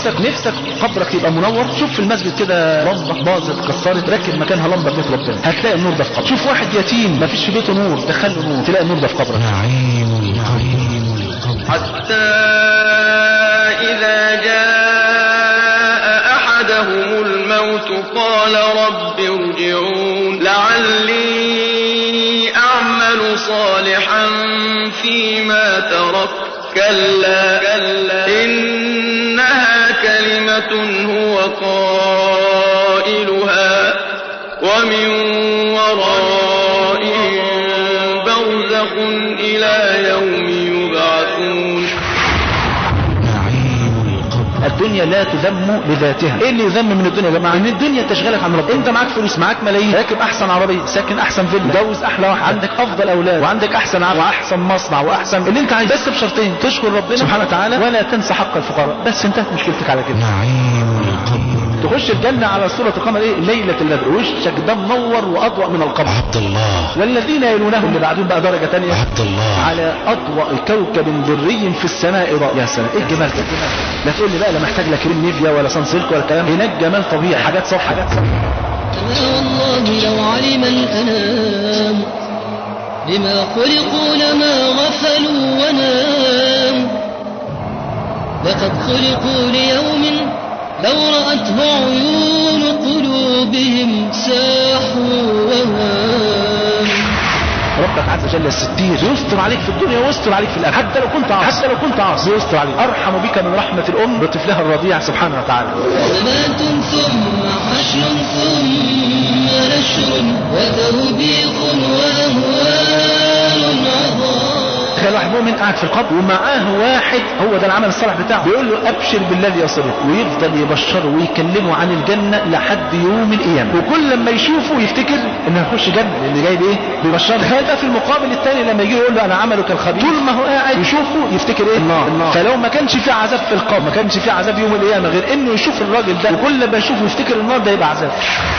نفسك نفسك قبرك يبقى منور شوف في المسجد كده لمبه باظت اتكسرت ركب مكانها لمبه بيت ربنا هتلاقي النور ده في قبرك شوف واحد يتيم ما فيش في بيته نور دخل له نور تلاقي النور ده في قبرك نعيم القبر حتى إذا جاء أحدهم الموت قال رب ارجعون لعلي أعمل صالحا فيما تركت كلا كلا إنها كلمة هو قائلها ومن ورائهم برزخ إلى يوم يبعثون نعيم القبر الدنيا لا تذم لذاتها ايه اللي يذم من الدنيا يا جماعه ان الدنيا تشغلك عن ربنا انت معاك فلوس معاك ملايين راكب احسن عربيه ساكن احسن فيلا جوز احلى واحد عندك افضل اولاد وعندك احسن عمل واحسن مصنع واحسن اللي انت عايزه بس بشرطين تشكر ربنا سبحانه وتعالى ولا تنسى حق الفقراء بس انتهت مشكلتك على كده نعيم القبر تخش الجنه على صوره القمر ايه ليله البدر وشك ده منور واضوء من القمر عبد الله والذين يلونهم اللي بعدهم بقى درجه تانية عبد الله على اضواء كوكب دري في السماء ضاء يا سلام ايه الجمال ده لا تقول لي بقى لا محتاج لا كريم نيفيا ولا سان سيلك ولا كلام هناك جمال طبيعي حاجات صح حاجات صح أما والله لو علم الأنام بما خلقوا لما غفلوا ونام لقد خلقوا ليوم لو رأته عيون قلوبهم ساحوا وهام ربك عز وجل الستير يستر عليك في الدنيا ويستر عليك في الاخره حتى لو كنت عاصي حتى لو كنت عاصي يستر عليك ارحم بك من رحمه الام بطفلها الرضيع سبحانه وتعالى ثبات ثم حشر ثم نشر وتوبيخ وأهوال عظام تخيل واحد مؤمن قاعد في القبر ومعاه واحد هو ده العمل الصالح بتاعه بيقول له ابشر بالذي يصلك ويفضل يبشره ويكلمه عن الجنه لحد يوم القيامه وكل لما يشوفه يفتكر انه هيخش جنه لان جاي بايه؟ بيبشره هذا في المقابل الثاني لما يجي يقول له انا عملك الخبيث طول ما هو قاعد يشوفه يفتكر ايه؟ النار, النار. فلو ما كانش في عذاب في القبر ما كانش في عذاب يوم القيامه غير انه يشوف الراجل ده وكل ما يشوفه يفتكر النار ده يبقى عذاب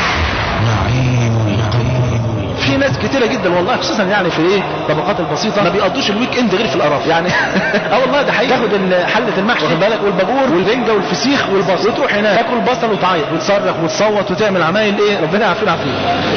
نعيم القبر في ناس كتيره جدا والله خصوصا يعني في ايه الطبقات البسيطه ما بيقضوش الويك اند غير في القرف يعني اه والله ده حقيقي تاخد ال- حله المحشي واخد بالك والباجور والرنجه والفسيخ والبصل وتروح هناك تاكل بصل وتعيط وتصرخ وتصوت وتعمل عمايل ايه ربنا يعافينا عافيه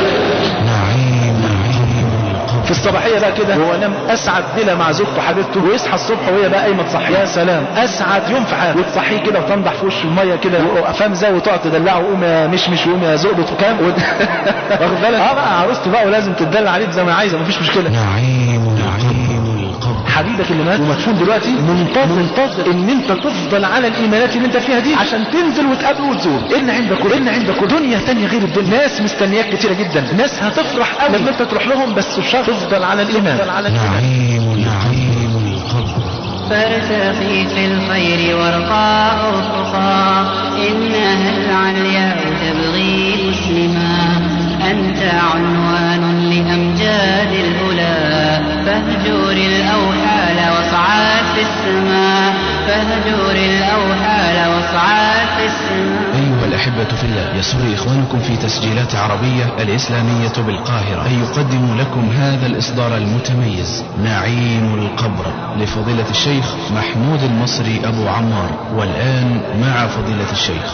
نعيم نعيم القبر في الصباحيه بقى كده هو نام اسعد ليله مع زوجته حبيبته ويصحى الصبح وهي بقى قايمه تصحي يا سلام اسعد يوم في حياته وتصحيه كده وتنضح في وشه الميه كده وقفام زي وتقعد تدلعه وقوم يا مشمش وقوم يا زقبط وكام و- واخد بالك اه بقى عروسته بقى ولازم تدلع عليك زي ما عايزه مفيش مشكله نعيم نعيم القبر حبيبك اللي مات ومدفون دلوقتي منتظر منتظر ان انت تفضل على الايمانات اللي انت فيها دي عشان تنزل وتقابله وتزور ان عندك ان عندك دنيا تانية غير الدنيا ناس مستنياك كتيره جدا ناس هتفرح قوي لما انت تروح لهم بس بشرط تفضل على الايمان تفضل على الايمان نعيم نعيم القبر فارتقي في الخير وارقى أرفقا إنها العلياء تبغي مسلما أنت عنوان لأمجاد الأولى فاهجر الأوحال واصعد في السماء فاهجر الأوحال واصعد في السماء أيها الأحبة في الله يسر إخوانكم في تسجيلات عربية الإسلامية بالقاهرة أن يقدموا لكم هذا الإصدار المتميز نعيم القبر لفضيلة الشيخ محمود المصري أبو عمار والآن مع فضيلة الشيخ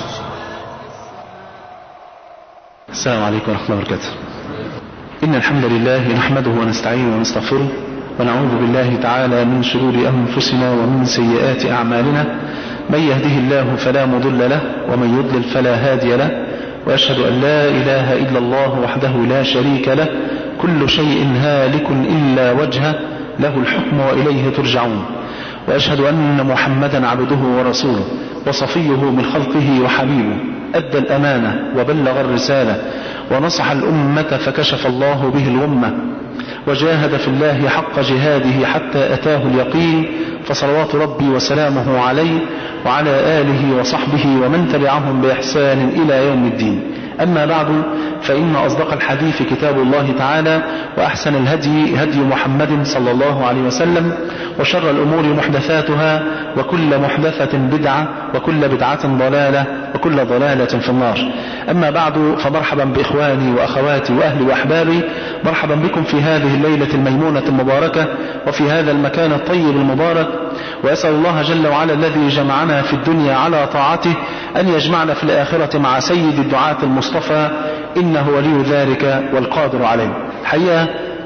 السلام عليكم ورحمة الله وبركاته إن الحمد لله نحمده ونستعينه ونستغفره ونعوذ بالله تعالى من شرور أنفسنا ومن سيئات أعمالنا من يهده الله فلا مضل له ومن يضلل فلا هادي له وأشهد أن لا إله إلا الله وحده لا شريك له كل شيء هالك إلا وجهه له الحكم وإليه ترجعون وأشهد أن محمدا عبده ورسوله وصفيه من خلقه وحبيبه أدى الأمانة وبلغ الرسالة ونصح الأمة فكشف الله به الغمة وجاهد في الله حق جهاده حتى أتاه اليقين فصلوات ربي وسلامه عليه وعلى آله وصحبه ومن تبعهم بإحسان إلى يوم الدين أما بعد فإن أصدق الحديث كتاب الله تعالى وأحسن الهدي هدي محمد صلى الله عليه وسلم وشر الأمور محدثاتها وكل محدثة بدعة وكل بدعة ضلالة وكل ضلالة في النار أما بعد فمرحبا بإخواني وأخواتي وأهلي وأحبابي مرحبا بكم في هذه الليلة الميمونة المباركة وفي هذا المكان الطيب المبارك وأسأل الله جل وعلا الذي جمعنا في الدنيا على طاعته أن يجمعنا في الآخرة مع سيد الدعاة المصطفى إنه ولي ذلك والقادر عليه الحقيقة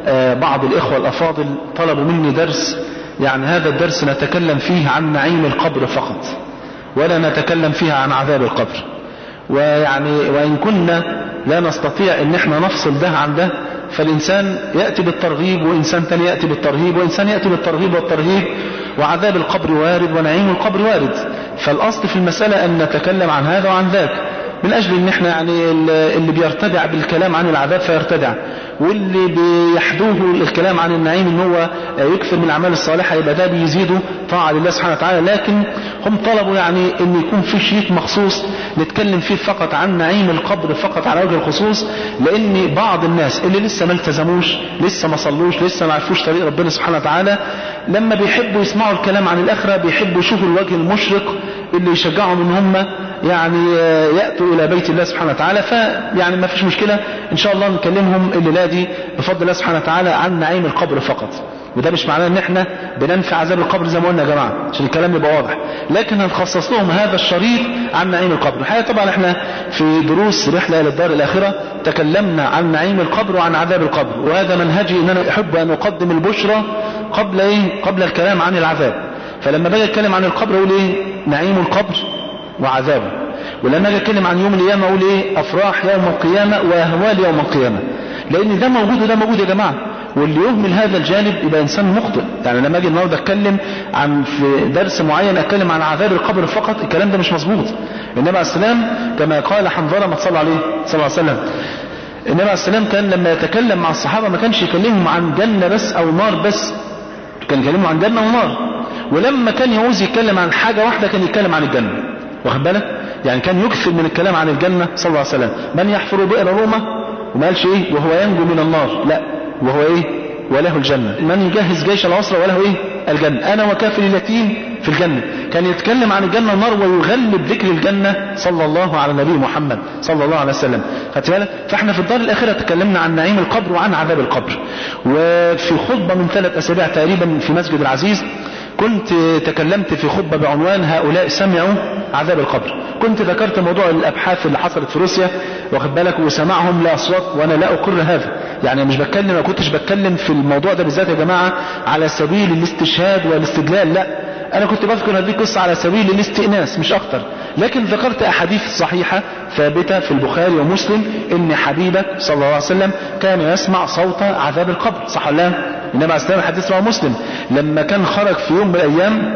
بعض الإخوة الأفاضل طلبوا مني درس يعني هذا الدرس نتكلم فيه عن نعيم القبر فقط ولا نتكلم فيها عن عذاب القبر ويعني وإن كنا لا نستطيع ان احنا نفصل ده عن ده فالإنسان يأتي بالترغيب وإنسان تاني يأتي بالترهيب وإنسان يأتي بالترغيب والترهيب وعذاب القبر وارد ونعيم القبر وارد فالأصل في المسألة أن نتكلم عن هذا وعن ذاك من أجل أن احنا يعني اللي بيرتدع بالكلام عن العذاب فيرتدع واللي بيحدوه الكلام عن النعيم ان هو يكثر من الأعمال الصالحة يبقى ده بيزيده طاعة لله سبحانه وتعالى لكن هم طلبوا يعني ان يكون في شيء مخصوص نتكلم فيه فقط عن نعيم القبر فقط على وجه الخصوص لان بعض الناس اللي لسه ما التزموش لسه ما صلوش لسه ما عرفوش طريق ربنا سبحانه وتعالى لما بيحبوا يسمعوا الكلام عن الآخرة بيحبوا يشوفوا الوجه المشرق اللي يشجعهم ان هم يعني يأتوا إلى بيت الله سبحانه وتعالى فيعني ما فيش مشكلة إن شاء الله نكلمهم الليلة دي بفضل الله سبحانه وتعالى عن نعيم القبر فقط وده مش معناه ان احنا بننفي عذاب القبر زي ما قلنا يا جماعه عشان الكلام يبقى واضح لكن هنخصص لهم هذا الشريط عن نعيم القبر الحقيقه طبعا احنا في دروس رحله الى الدار الاخره تكلمنا عن نعيم القبر وعن عذاب القبر وهذا منهجي ان انا احب ان اقدم البشرى قبل ايه قبل الكلام عن العذاب فلما باجي اتكلم عن القبر اقول ايه نعيم القبر وعذابه ولما اجي اتكلم عن يوم القيامه اقول ايه افراح يوم القيامه واهوال يوم القيامه لان ده موجود وده موجود يا جماعه واللي يهمل هذا الجانب يبقى انسان مخطئ يعني لما اجي النهارده اتكلم عن في درس معين اتكلم عن عذاب القبر فقط الكلام ده مش مظبوط النبي عليه السلام كما قال حنظله ما صلى عليه صلى الله عليه وسلم النبي عليه السلام كان لما يتكلم مع الصحابه ما كانش يكلمهم عن جنه بس او نار بس كان يكلمهم عن جنه ونار ولما كان يعوز يتكلم عن حاجه واحده كان يتكلم عن الجنه واخد بالك يعني كان يكثر من الكلام عن الجنه صلى الله عليه وسلم من يحفر بئر روما وما قالش ايه وهو ينجو من النار لا وهو ايه وله الجنة من يجهز جيش العسرة وله ايه الجنة انا وكافل اليتيم في الجنة كان يتكلم عن الجنة والنار ويغلب ذكر الجنة صلى الله على النبي محمد صلى الله عليه وسلم خدت بالك فاحنا في الدار الاخرة تكلمنا عن نعيم القبر وعن عذاب القبر وفي خطبة من ثلاث اسابيع تقريبا في مسجد العزيز كنت تكلمت في خطبة بعنوان هؤلاء سمعوا عذاب القبر كنت ذكرت موضوع الأبحاث اللي حصلت في روسيا واخد بالك وسمعهم لأصوات وأنا لا أقر هذا يعني مش بتكلم ما كنتش بتكلم في الموضوع ده بالذات يا جماعة على سبيل الاستشهاد والاستدلال لا أنا كنت بذكر هذه القصة على سبيل الاستئناس مش أكتر لكن ذكرت أحاديث صحيحة ثابتة في البخاري ومسلم إن حبيبك صلى الله عليه وسلم كان يسمع صوت عذاب القبر صح ولا لا؟ النبي عليه السلام حديث رواه مسلم لما كان خرج في يوم من الأيام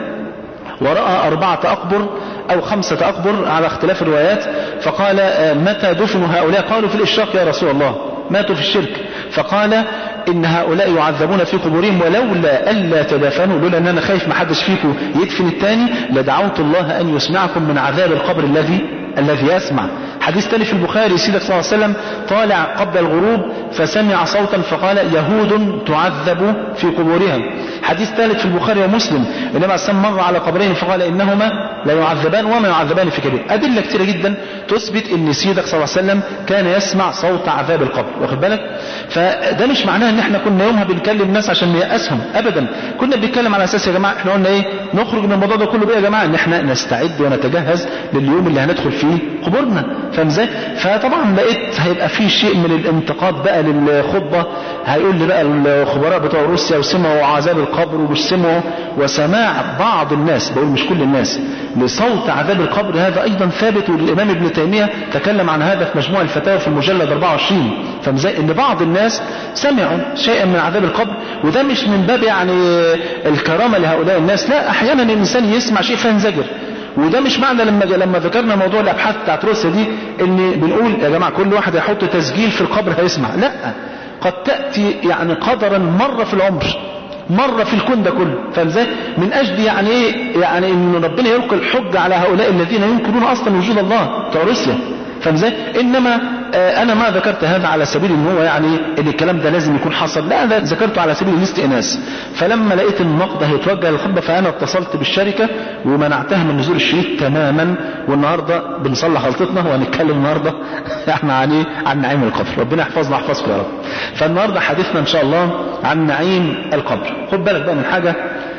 ورأى أربعة أقبر أو خمسة أقبر على اختلاف الروايات فقال متى دفنوا هؤلاء قالوا في الإشراق يا رسول الله ماتوا في الشرك فقال إن هؤلاء يعذبون في قبورهم ولولا ألا تدفنوا لولا أن أنا خايف ما حدش فيكم يدفن الثاني لدعوت الله أن يسمعكم من عذاب القبر الذي الذي يسمع حديث تاني في البخاري سيدك صلى الله عليه وسلم طالع قبل الغروب فسمع صوتا فقال يهود تعذب في قبورهم حديث ثالث في البخاري ومسلم النبي عليه السلام مر على قبرين فقال انهما لا يعذبان وما يعذبان في كبير ادله كثيره جدا تثبت ان سيدك صلى الله عليه وسلم كان يسمع صوت عذاب القبر واخد بالك فده مش معناه ان احنا كنا يومها بنكلم الناس عشان نيأسهم ابدا كنا بنتكلم على اساس يا جماعه احنا قلنا ايه نخرج من الموضوع ده كله بيه يا جماعه ان احنا نستعد ونتجهز لليوم اللي هندخل فيه قبورنا فاهم ازاي فطبعا لقيت هيبقى في شيء من الانتقاد بقى للخطبه هيقول لي بقى الخبراء بتوع روسيا وسمعوا عذاب القبر ومش سمعوا وسماع بعض الناس بقول مش كل الناس لصوت عذاب القبر هذا ايضا ثابت والامام ابن تيميه تكلم عن هذا في مجموع الفتاوى في المجلد 24 فاهم ازاي ان بعض الناس سمعوا شيئا من عذاب القبر وده مش من باب يعني الكرامه لهؤلاء الناس لا احيانا الانسان يسمع شيء فينزجر وده مش معنى لما لما ذكرنا موضوع الابحاث بتاعت روسيا دي ان بنقول يا جماعه كل واحد يحط تسجيل في القبر هيسمع لا قد تاتي يعني قدرا مره في العمر مرة في الكون ده كله فازاي من اجل يعني ايه يعني ان ربنا يلقي الحج على هؤلاء الذين ينكرون اصلا وجود الله بتوع روسيا فازاي انما آه، انا ما ذكرت هذا على سبيل ان هو يعني ان الكلام ده لازم يكون حصل لا انا ذكرته على سبيل الاستئناس فلما لقيت النقد هيتوجه للخطبه فانا اتصلت بالشركه ومنعتها من نزول الشريط تماما والنهارده بنصلح غلطتنا وهنتكلم النهارده احنا عن ايه عن نعيم القبر ربنا يحفظنا يحفظكم يا رب فالنهارده حديثنا ان شاء الله عن نعيم القبر خد بالك بقى من حاجه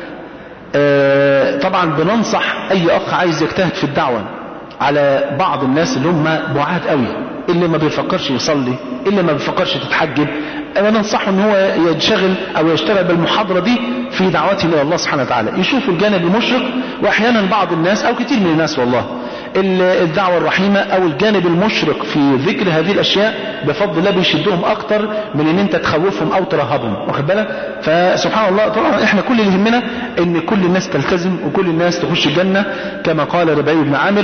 آه، طبعا بننصح اي اخ عايز يجتهد في الدعوه على بعض الناس اللي هم بعاد قوي اللي ما بيفكرش يصلي اللي ما بيفكرش تتحجب انا ننصحه ان هو ينشغل او يشتغل بالمحاضره دي في دعوته الى الله سبحانه وتعالى يشوف الجانب المشرق واحيانا بعض الناس او كتير من الناس والله ال- الدعوه الرحيمه او الجانب المشرق في ذكر هذه الاشياء بفضل الله بيشدهم اكتر من ان انت تخوفهم او ترهبهم واخد بالك فسبحان الله طبعا احنا كل اللي يهمنا ان كل الناس تلتزم وكل الناس تخش الجنه كما قال ربيع بن عامر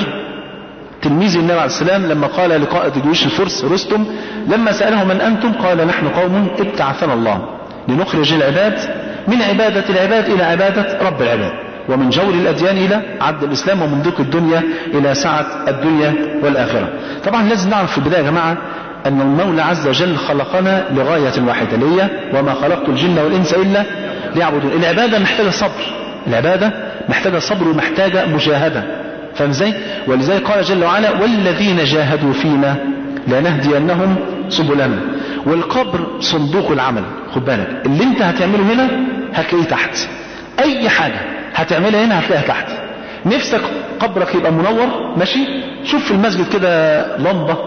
تلميذ النبي عليه السلام لما قال لقائد جيوش الفرس رستم لما سأله من أنتم قال نحن قوم ابتعثنا الله لنخرج العباد من عبادة العباد إلى عبادة رب العباد ومن جور الأديان إلى عبد الإسلام ومن ضيق الدنيا إلى سعة الدنيا والآخرة طبعا لازم نعرف في البداية يا جماعة أن المولى عز وجل خلقنا لغاية واحدة اللي هي وما خلقت الجن والإنس إلا ليعبدون العبادة محتاجة صبر العبادة محتاجة صبر ومحتاجة مجاهدة فاهم ازاي؟ ولذلك قال جل وعلا والذين جاهدوا فينا لنهدينهم سبلنا والقبر صندوق العمل خد بالك اللي انت هتعمله هنا هتلاقيه تحت اي حاجة هتعملها هنا هتلاقيها تحت نفسك قبرك يبقى منور ماشي شوف في المسجد كده لمبة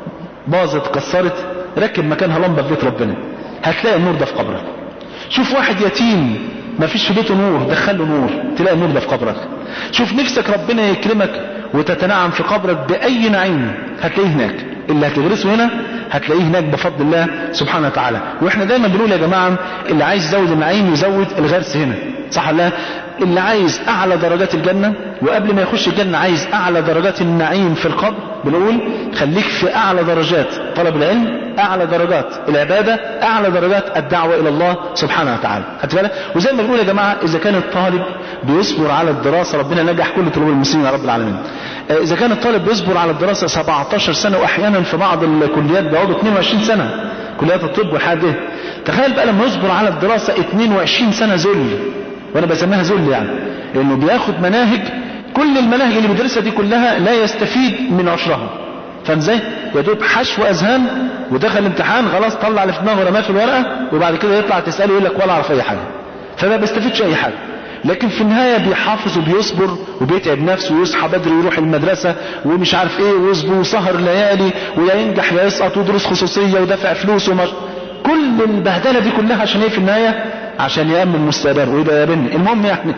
باظت كسرت ركب مكانها لمبة في بيت ربنا هتلاقي النور ده في قبرك شوف واحد يتيم ما فيش في بيته نور دخله نور تلاقي النور ده في قبرك شوف نفسك ربنا يكرمك وتتنعم في قبرك بأي نعيم هتلاقيه هناك اللي هتغرسه هنا هتلاقيه هناك بفضل الله سبحانه وتعالى واحنا دايما بنقول يا جماعة اللي عايز يزود النعيم يزود الغرس هنا صح ولا لا؟ اللي عايز اعلى درجات الجنة وقبل ما يخش الجنة عايز اعلى درجات النعيم في القبر بنقول خليك في اعلى درجات طلب العلم اعلى درجات العبادة اعلى درجات الدعوة الى الله سبحانه وتعالى خدت بالك وزي ما بنقول يا جماعة اذا كان الطالب بيصبر على الدراسة ربنا نجح كل طلاب المسلمين يا رب العالمين آه، اذا كان الطالب بيصبر على الدراسة 17 سنة واحيانا في بعض الكليات بيقعدوا 22 سنة كليات الطب والحاجات دي تخيل بقى لما يصبر على الدراسة 22 سنة ذل وانا بسميها ذل يعني لانه بياخد مناهج كل المناهج اللي بيدرسها دي كلها لا يستفيد من عشرها فاهم ازاي؟ يا دوب حشو اذهان ودخل الامتحان خلاص طلع اللي في دماغه رماه في الورقه وبعد كده يطلع تساله يقول لك ولا اعرف اي حاجه فما بيستفيدش اي حاجه لكن في النهاية بيحافظ وبيصبر وبيتعب نفسه ويصحى بدري ويروح المدرسة ومش عارف ايه ويصبر وسهر ليالي ويا ينجح يا يسقط ويدرس خصوصية ودافع فلوس ومش كل البهدلة دي كلها عشان ايه في النهاية عشان يأمن مستقبله ويبقى يابني المهم يعني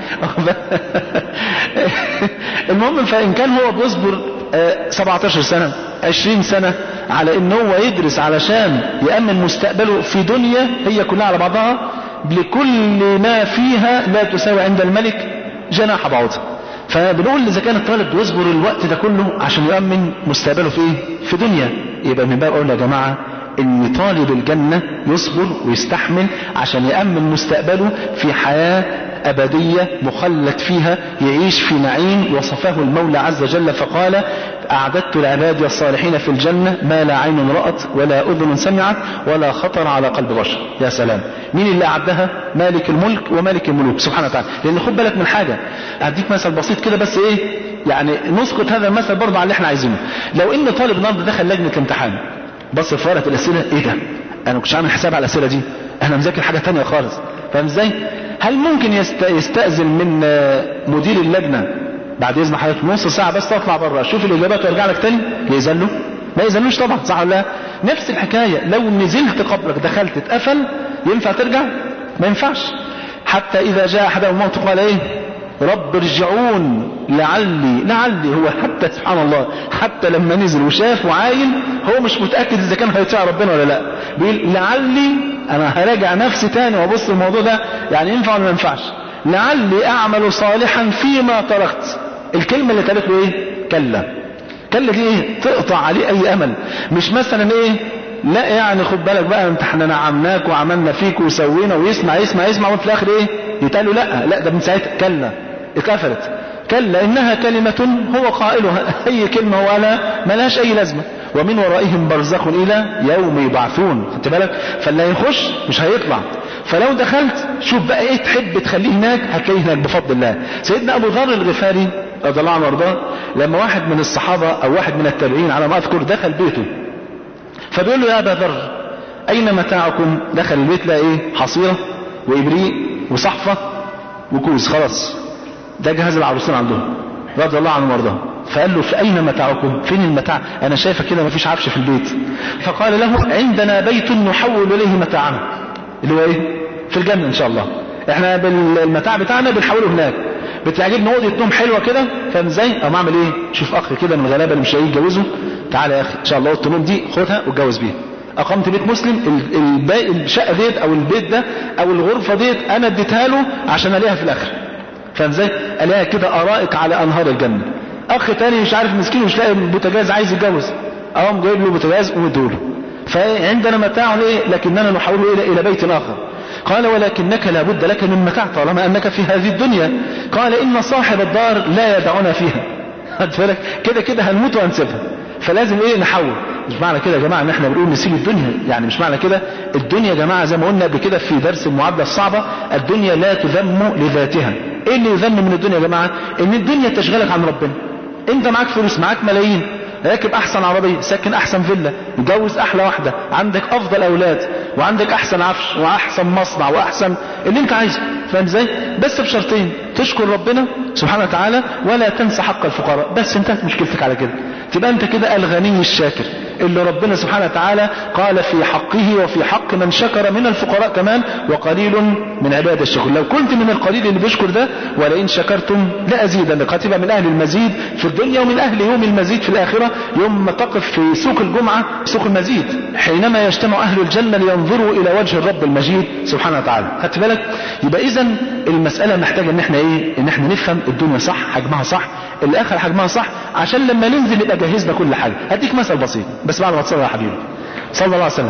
المهم فإن كان هو بيصبر آه، 17 سنة 20 سنة على ان هو يدرس علشان يأمن مستقبله في دنيا هي كلها على بعضها لكل ما فيها لا تساوي عند الملك جناح بعوضة فبنقول اذا كان الطالب بيصبر الوقت ده كله عشان يؤمن مستقبله في ايه في دنيا يبقى من باب اقول يا جماعه ان طالب الجنه يصبر ويستحمل عشان يامن مستقبله في حياه ابديه مخلد فيها يعيش في نعيم وصفه المولى عز وجل فقال اعددت لعبادي الصالحين في الجنه ما لا عين رات ولا اذن سمعت ولا خطر على قلب بشر يا سلام مين اللي اعدها مالك الملك ومالك الملوك سبحانه وتعالى لان خد بالك من حاجه اديك مثل بسيط كده بس ايه يعني نسقط هذا المثل برضه على اللي احنا عايزينه لو ان طالب النهارده دخل لجنه الامتحان بص في ورقه الاسئله ايه ده انا ما كنتش عامل حساب على الاسئله دي انا مذاكر حاجه تانية خالص فاهم ازاي هل ممكن يست... يستاذن من آه، مدير اللجنه بعد اذن حضرتك نص ساعه بس اطلع بره اشوف الاجابات وارجع لك تاني يأذن له ما يأذنلوش طبعا صح ولا لا نفس الحكايه لو نزلت قبلك دخلت اتقفل ينفع ترجع ما ينفعش حتى اذا جاء احدهم الموت قال ايه رب ارجعون لعلي لعلي هو حتى سبحان الله حتى لما نزل وشاف وعاين هو مش متأكد إذا كان هيطيع ربنا ولا لا بيقول لعلي أنا هراجع نفسي تاني وأبص الموضوع ده يعني ينفع ولا ما ينفعش لعلي أعمل صالحا فيما تركت الكلمة اللي قالت له إيه كلا كلا دي إيه تقطع عليه أي أمل مش مثلا إيه لا يعني خد بالك بقى انت احنا نعمناك وعملنا فيك وسوينا ويسمع يسمع يسمع وفي الاخر ايه يتقال له لا لا ده من ساعتها كلا اتقفلت كلا انها كلمة هو قائلها اي كلمة ولا ملهاش اي لازمة ومن ورائهم برزخ الى يوم يبعثون خدت بالك فاللي هيخش مش هيطلع فلو دخلت شوف بقى ايه تحب تخليه هناك هتلاقيه هناك بفضل الله سيدنا ابو ذر الغفاري رضي الله عنه وارضاه لما واحد من الصحابه او واحد من التابعين على ما اذكر دخل بيته فبيقول له يا ابا ذر اين متاعكم دخل البيت لقى ايه حصيره وابريق وصحفه وكوز خلاص ده جهاز العروسين عندهم رضي الله عنهم وارضاهم فقال له في اين متاعكم فين المتاع انا شايفه كده مفيش عفش في البيت فقال له عندنا بيت نحول اليه متاعنا اللي هو ايه في الجنه ان شاء الله احنا بالمتاع بتاعنا بنحوله هناك بتعجبني اوضه نوم حلوه كده فاهم ازاي او اعمل ايه شوف اخ كده من الغلابه اللي مش هيجي يتجوزه تعالى يا اخي ان شاء الله اوضه النوم دي خدها واتجوز بيها اقمت بيت مسلم الباقي الشقه ديت او البيت ده او الغرفه ديت انا اديتها له عشان الاقيها في الاخر فاهم ازاي الاقيها كده ارائك على انهار الجنه اخ تاني مش عارف مسكين مش لاقي بوتاجاز عايز يتجوز اقوم جايب له بوتاجاز ومديله فعندنا متاع ايه لكننا نحوله الى الى بيت اخر قال ولكنك لابد لك من متاع طالما انك في هذه الدنيا قال ان صاحب الدار لا يدعنا فيها بالك كده كده هنموت وهنسيبها فلازم ايه نحول مش معنى كده يا جماعه ان احنا بنقول نسيب الدنيا يعني مش معنى كده الدنيا يا جماعه زي ما قلنا قبل كده في درس المعادله الصعبه الدنيا لا تذم لذاتها ايه اللي يذم من الدنيا يا جماعه ان الدنيا تشغلك عن ربنا انت معاك فلوس معاك ملايين راكب احسن عربيه ساكن احسن فيلا متجوز احلى واحده عندك افضل اولاد وعندك احسن عفش واحسن مصنع واحسن اللي انت عايزه فاهم ازاي بس بشرطين تشكر ربنا سبحانه وتعالى ولا تنسى حق الفقراء بس انتهت مشكلتك على كده تبقى انت كده الغني الشاكر اللي ربنا سبحانه وتعالى قال في حقه وفي حق من شكر من الفقراء كمان وقليل من عباد الشكر لو كنت من القليل اللي بيشكر ده ولئن شكرتم لأزيدنك هتبقى من أهل المزيد في الدنيا ومن أهل يوم المزيد في الآخرة يوم ما تقف في سوق الجمعة سوق المزيد حينما يجتمع أهل الجنة لينظروا إلى وجه الرب المجيد سبحانه وتعالى خدت بالك يبقى إذا المسألة محتاجة إن احنا إيه إن احنا نفهم الدنيا صح حجمها صح الآخر حجمها صح عشان لما ننزل نبقى جهزنا كل حاجة هديك مثل بسيط بس بعد ما تصلي يا حبيبي صلى الله عليه وسلم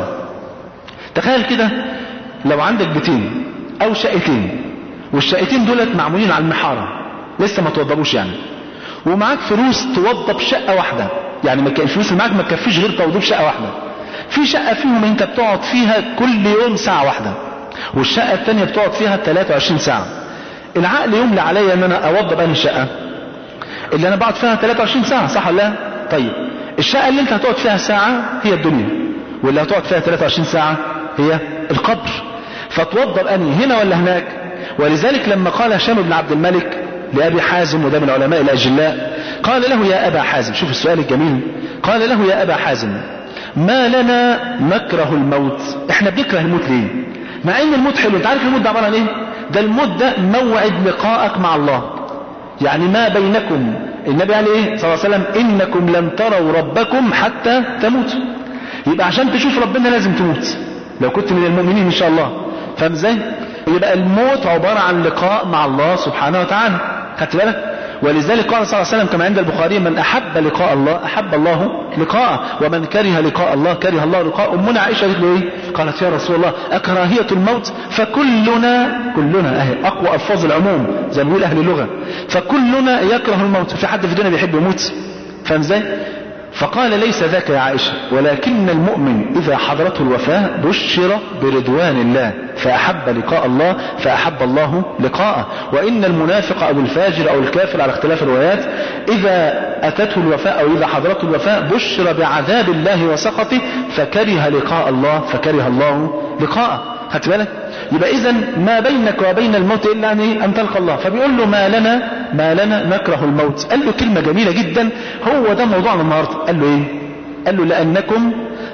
تخيل كده لو عندك بيتين او شقتين والشقتين دولت معمولين على المحارة لسه ما توضبوش يعني ومعاك فلوس توضب شقة واحدة يعني ما الفلوس اللي معاك ما تكفيش غير توضيب شقة واحدة في شقة فيهم انت بتقعد فيها كل يوم ساعة واحدة والشقة التانية بتقعد فيها 23 ساعة العقل يملى عليا ان انا اوضب انهي شقة اللي انا بقعد فيها 23 ساعة صح ولا لا طيب الشقة اللي انت هتقعد فيها ساعة هي الدنيا واللي هتقعد فيها 23 ساعة هي القبر فتوضب انهي هنا ولا هناك ولذلك لما قال هشام بن عبد الملك لأبي حازم وده من العلماء الأجلاء قال له يا أبا حازم شوف السؤال الجميل قال له يا أبا حازم ما لنا نكره الموت احنا بنكره الموت ليه مع ان الموت حلو انت عارف الموت ده عبارة عن ايه ده الموت ده موعد لقائك مع الله يعني ما بينكم النبي قال ايه صلى الله عليه وسلم انكم لن تروا ربكم حتى تموتوا يبقى عشان تشوف ربنا لازم تموت لو كنت من المؤمنين ان شاء الله فاهم ازاي يبقى الموت عبارة عن لقاء مع الله سبحانه وتعالى خدت بالك ولذلك قال صلى الله عليه وسلم كما عند البخاري من أحب لقاء الله أحب الله لقاءه ومن كره لقاء الله كره الله لقاء أمنا عائشة قالت له إيه قالت يا رسول الله أكراهية الموت فكلنا كلنا أهي أقوى ألفاظ العموم زي ما بيقول أهل اللغة فكلنا يكره الموت في حد في الدنيا بيحب يموت فاهم ازاي فقال ليس ذاك يا عائشة ولكن المؤمن إذا حضرته الوفاة بشر برضوان الله فأحب لقاء الله فأحب الله لقاءه وإن المنافق أو الفاجر أو الكافر على اختلاف الروايات إذا أتته الوفاة أو إذا حضرته الوفاة بشر بعذاب الله وسخطه فكره لقاء الله فكره الله لقاءه خدت بالك يبقى اذا ما بينك وبين الموت الا ان ان تلقى الله فبيقول له ما لنا ما لنا نكره الموت قال له كلمه جميله جدا هو ده موضوعنا النهارده قال له ايه قال له لانكم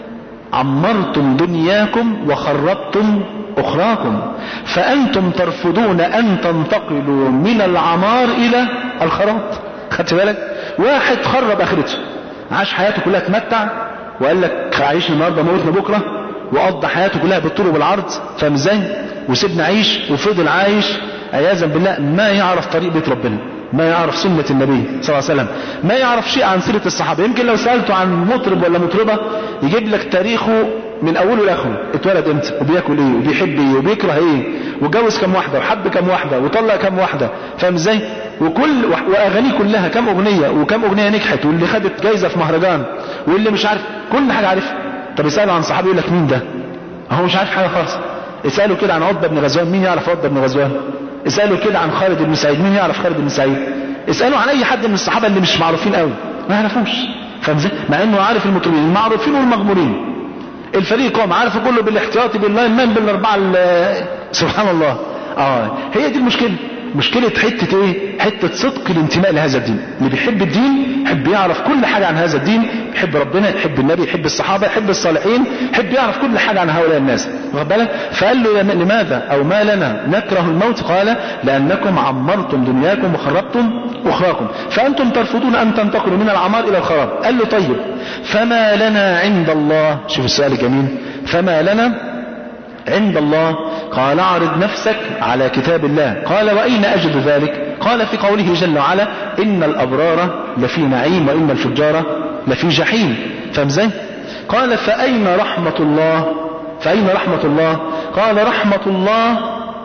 عمرتم دنياكم وخربتم اخراكم فانتم ترفضون ان تنتقلوا من العمار الى الخراب خدت بالك واحد خرب اخرته عاش حياته كلها اتمتع وقال لك عايش النهارده موتنا بكره وقضى حياته كلها بالطول وبالعرض فاهم ازاي وسيبنا عيش وفضل عايش عياذا بالله ما يعرف طريق بيت ربنا ما يعرف سنة النبي صلى الله عليه وسلم ما يعرف شيء عن سيرة الصحابة يمكن لو سألته عن مطرب ولا مطربة يجيب لك تاريخه من اوله لاخره اتولد امتى وبياكل ايه وبيحب ايه وبيكره ايه وجوز كم واحده وحب كم واحده وطلق كم واحده فاهم ازاي وكل واغانيه كلها كم اغنيه وكم اغنيه نجحت واللي خدت جايزه في مهرجان واللي مش عارف كل حاجه عارفها طب اساله عن صحابي يقول لك مين ده هو مش عارف حاجه خالص اساله كده عن عتبه بن غزوان مين يعرف عتبه بن غزوان اساله كده عن خالد بن سعيد مين يعرف خالد بن سعيد اساله عن اي حد من الصحابه اللي مش معروفين قوي ما يعرفوش فاهم ازاي مع انه عارف المطربين المعروفين والمغمورين الفريق قام عارف كله بالاحتياطي باللاين مان بالاربعه ال- سبحان الله اه هي دي المشكله مشكلة حتة ايه حتة صدق الانتماء لهذا الدين اللي بيحب الدين يحب يعرف كل حاجة عن هذا الدين يحب ربنا يحب النبي يحب الصحابة يحب الصالحين يحب يعرف كل حاجة عن هؤلاء الناس واخد بالك فقال له لم- لماذا او ما لنا نكره الموت قال لانكم عمرتم دنياكم وخربتم اخراكم فانتم ترفضون ان تنتقلوا من العمار الى الخراب قال له طيب فما لنا عند الله شوف السؤال الجميل فما لنا عند الله قال اعرض نفسك على كتاب الله قال وأين أجد ذلك قال في قوله جل وعلا إن الأبرار لفي نعيم وإن الفجار لفي جحيم فاهم ازاي قال فأين رحمة الله فأين رحمة الله قال رحمة الله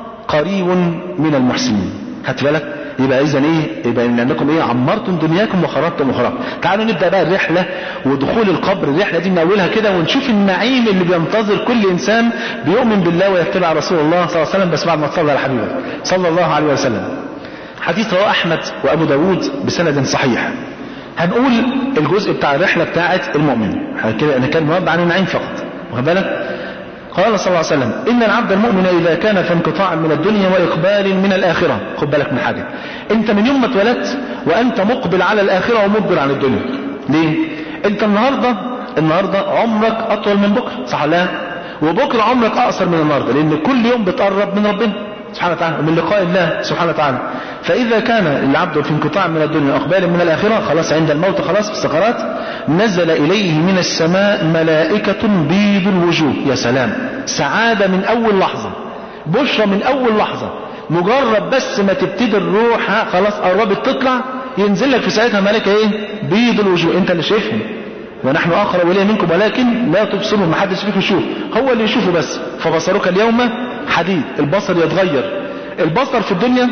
قريب من المحسنين هات بالك يبقى اذا ايه يبقى ان انكم ايه عمرتم دنياكم وخربتم اخراكم تعالوا نبدا بقى الرحله ودخول القبر الرحله دي من اولها كده ونشوف النعيم اللي بينتظر كل انسان بيؤمن بالله ويتبع رسول الله صلى الله عليه وسلم بس بعد ما تصلى على حبيبه صلى الله عليه وسلم حديث رواه احمد وابو داود بسند صحيح هنقول الجزء بتاع الرحله بتاعه المؤمن كده انا كان موضع عن النعيم فقط واخد بالك قال صلى الله عليه وسلم إن العبد المؤمن إذا كان في انقطاع من الدنيا وإقبال من الآخرة خد بالك من حاجة أنت من يوم ما اتولدت وأنت مقبل على الآخرة ومقبل عن الدنيا ليه؟ أنت النهاردة النهاردة عمرك أطول من بكرة صح ولا لا؟ وبكرة عمرك أقصر من النهاردة لأن كل يوم بتقرب من ربنا سبحانه وتعالى ومن لقاء الله سبحانه وتعالى فإذا كان العبد في انقطاع من الدنيا وإقبال من الآخرة خلاص عند الموت خلاص في السكرات نزل إليه من السماء ملائكة بيض الوجوه يا سلام سعادة من أول لحظة بشرى من أول لحظة مجرد بس ما تبتدي الروح ها خلاص قربت تطلع ينزل لك في ساعتها ملائكة ايه بيض الوجوه انت اللي شايفهم ونحن اقرب اليه منكم ولكن لا تبصرون ما حدش فيكم يشوف هو اللي يشوفه بس فبصرك اليوم حديد البصر يتغير البصر في الدنيا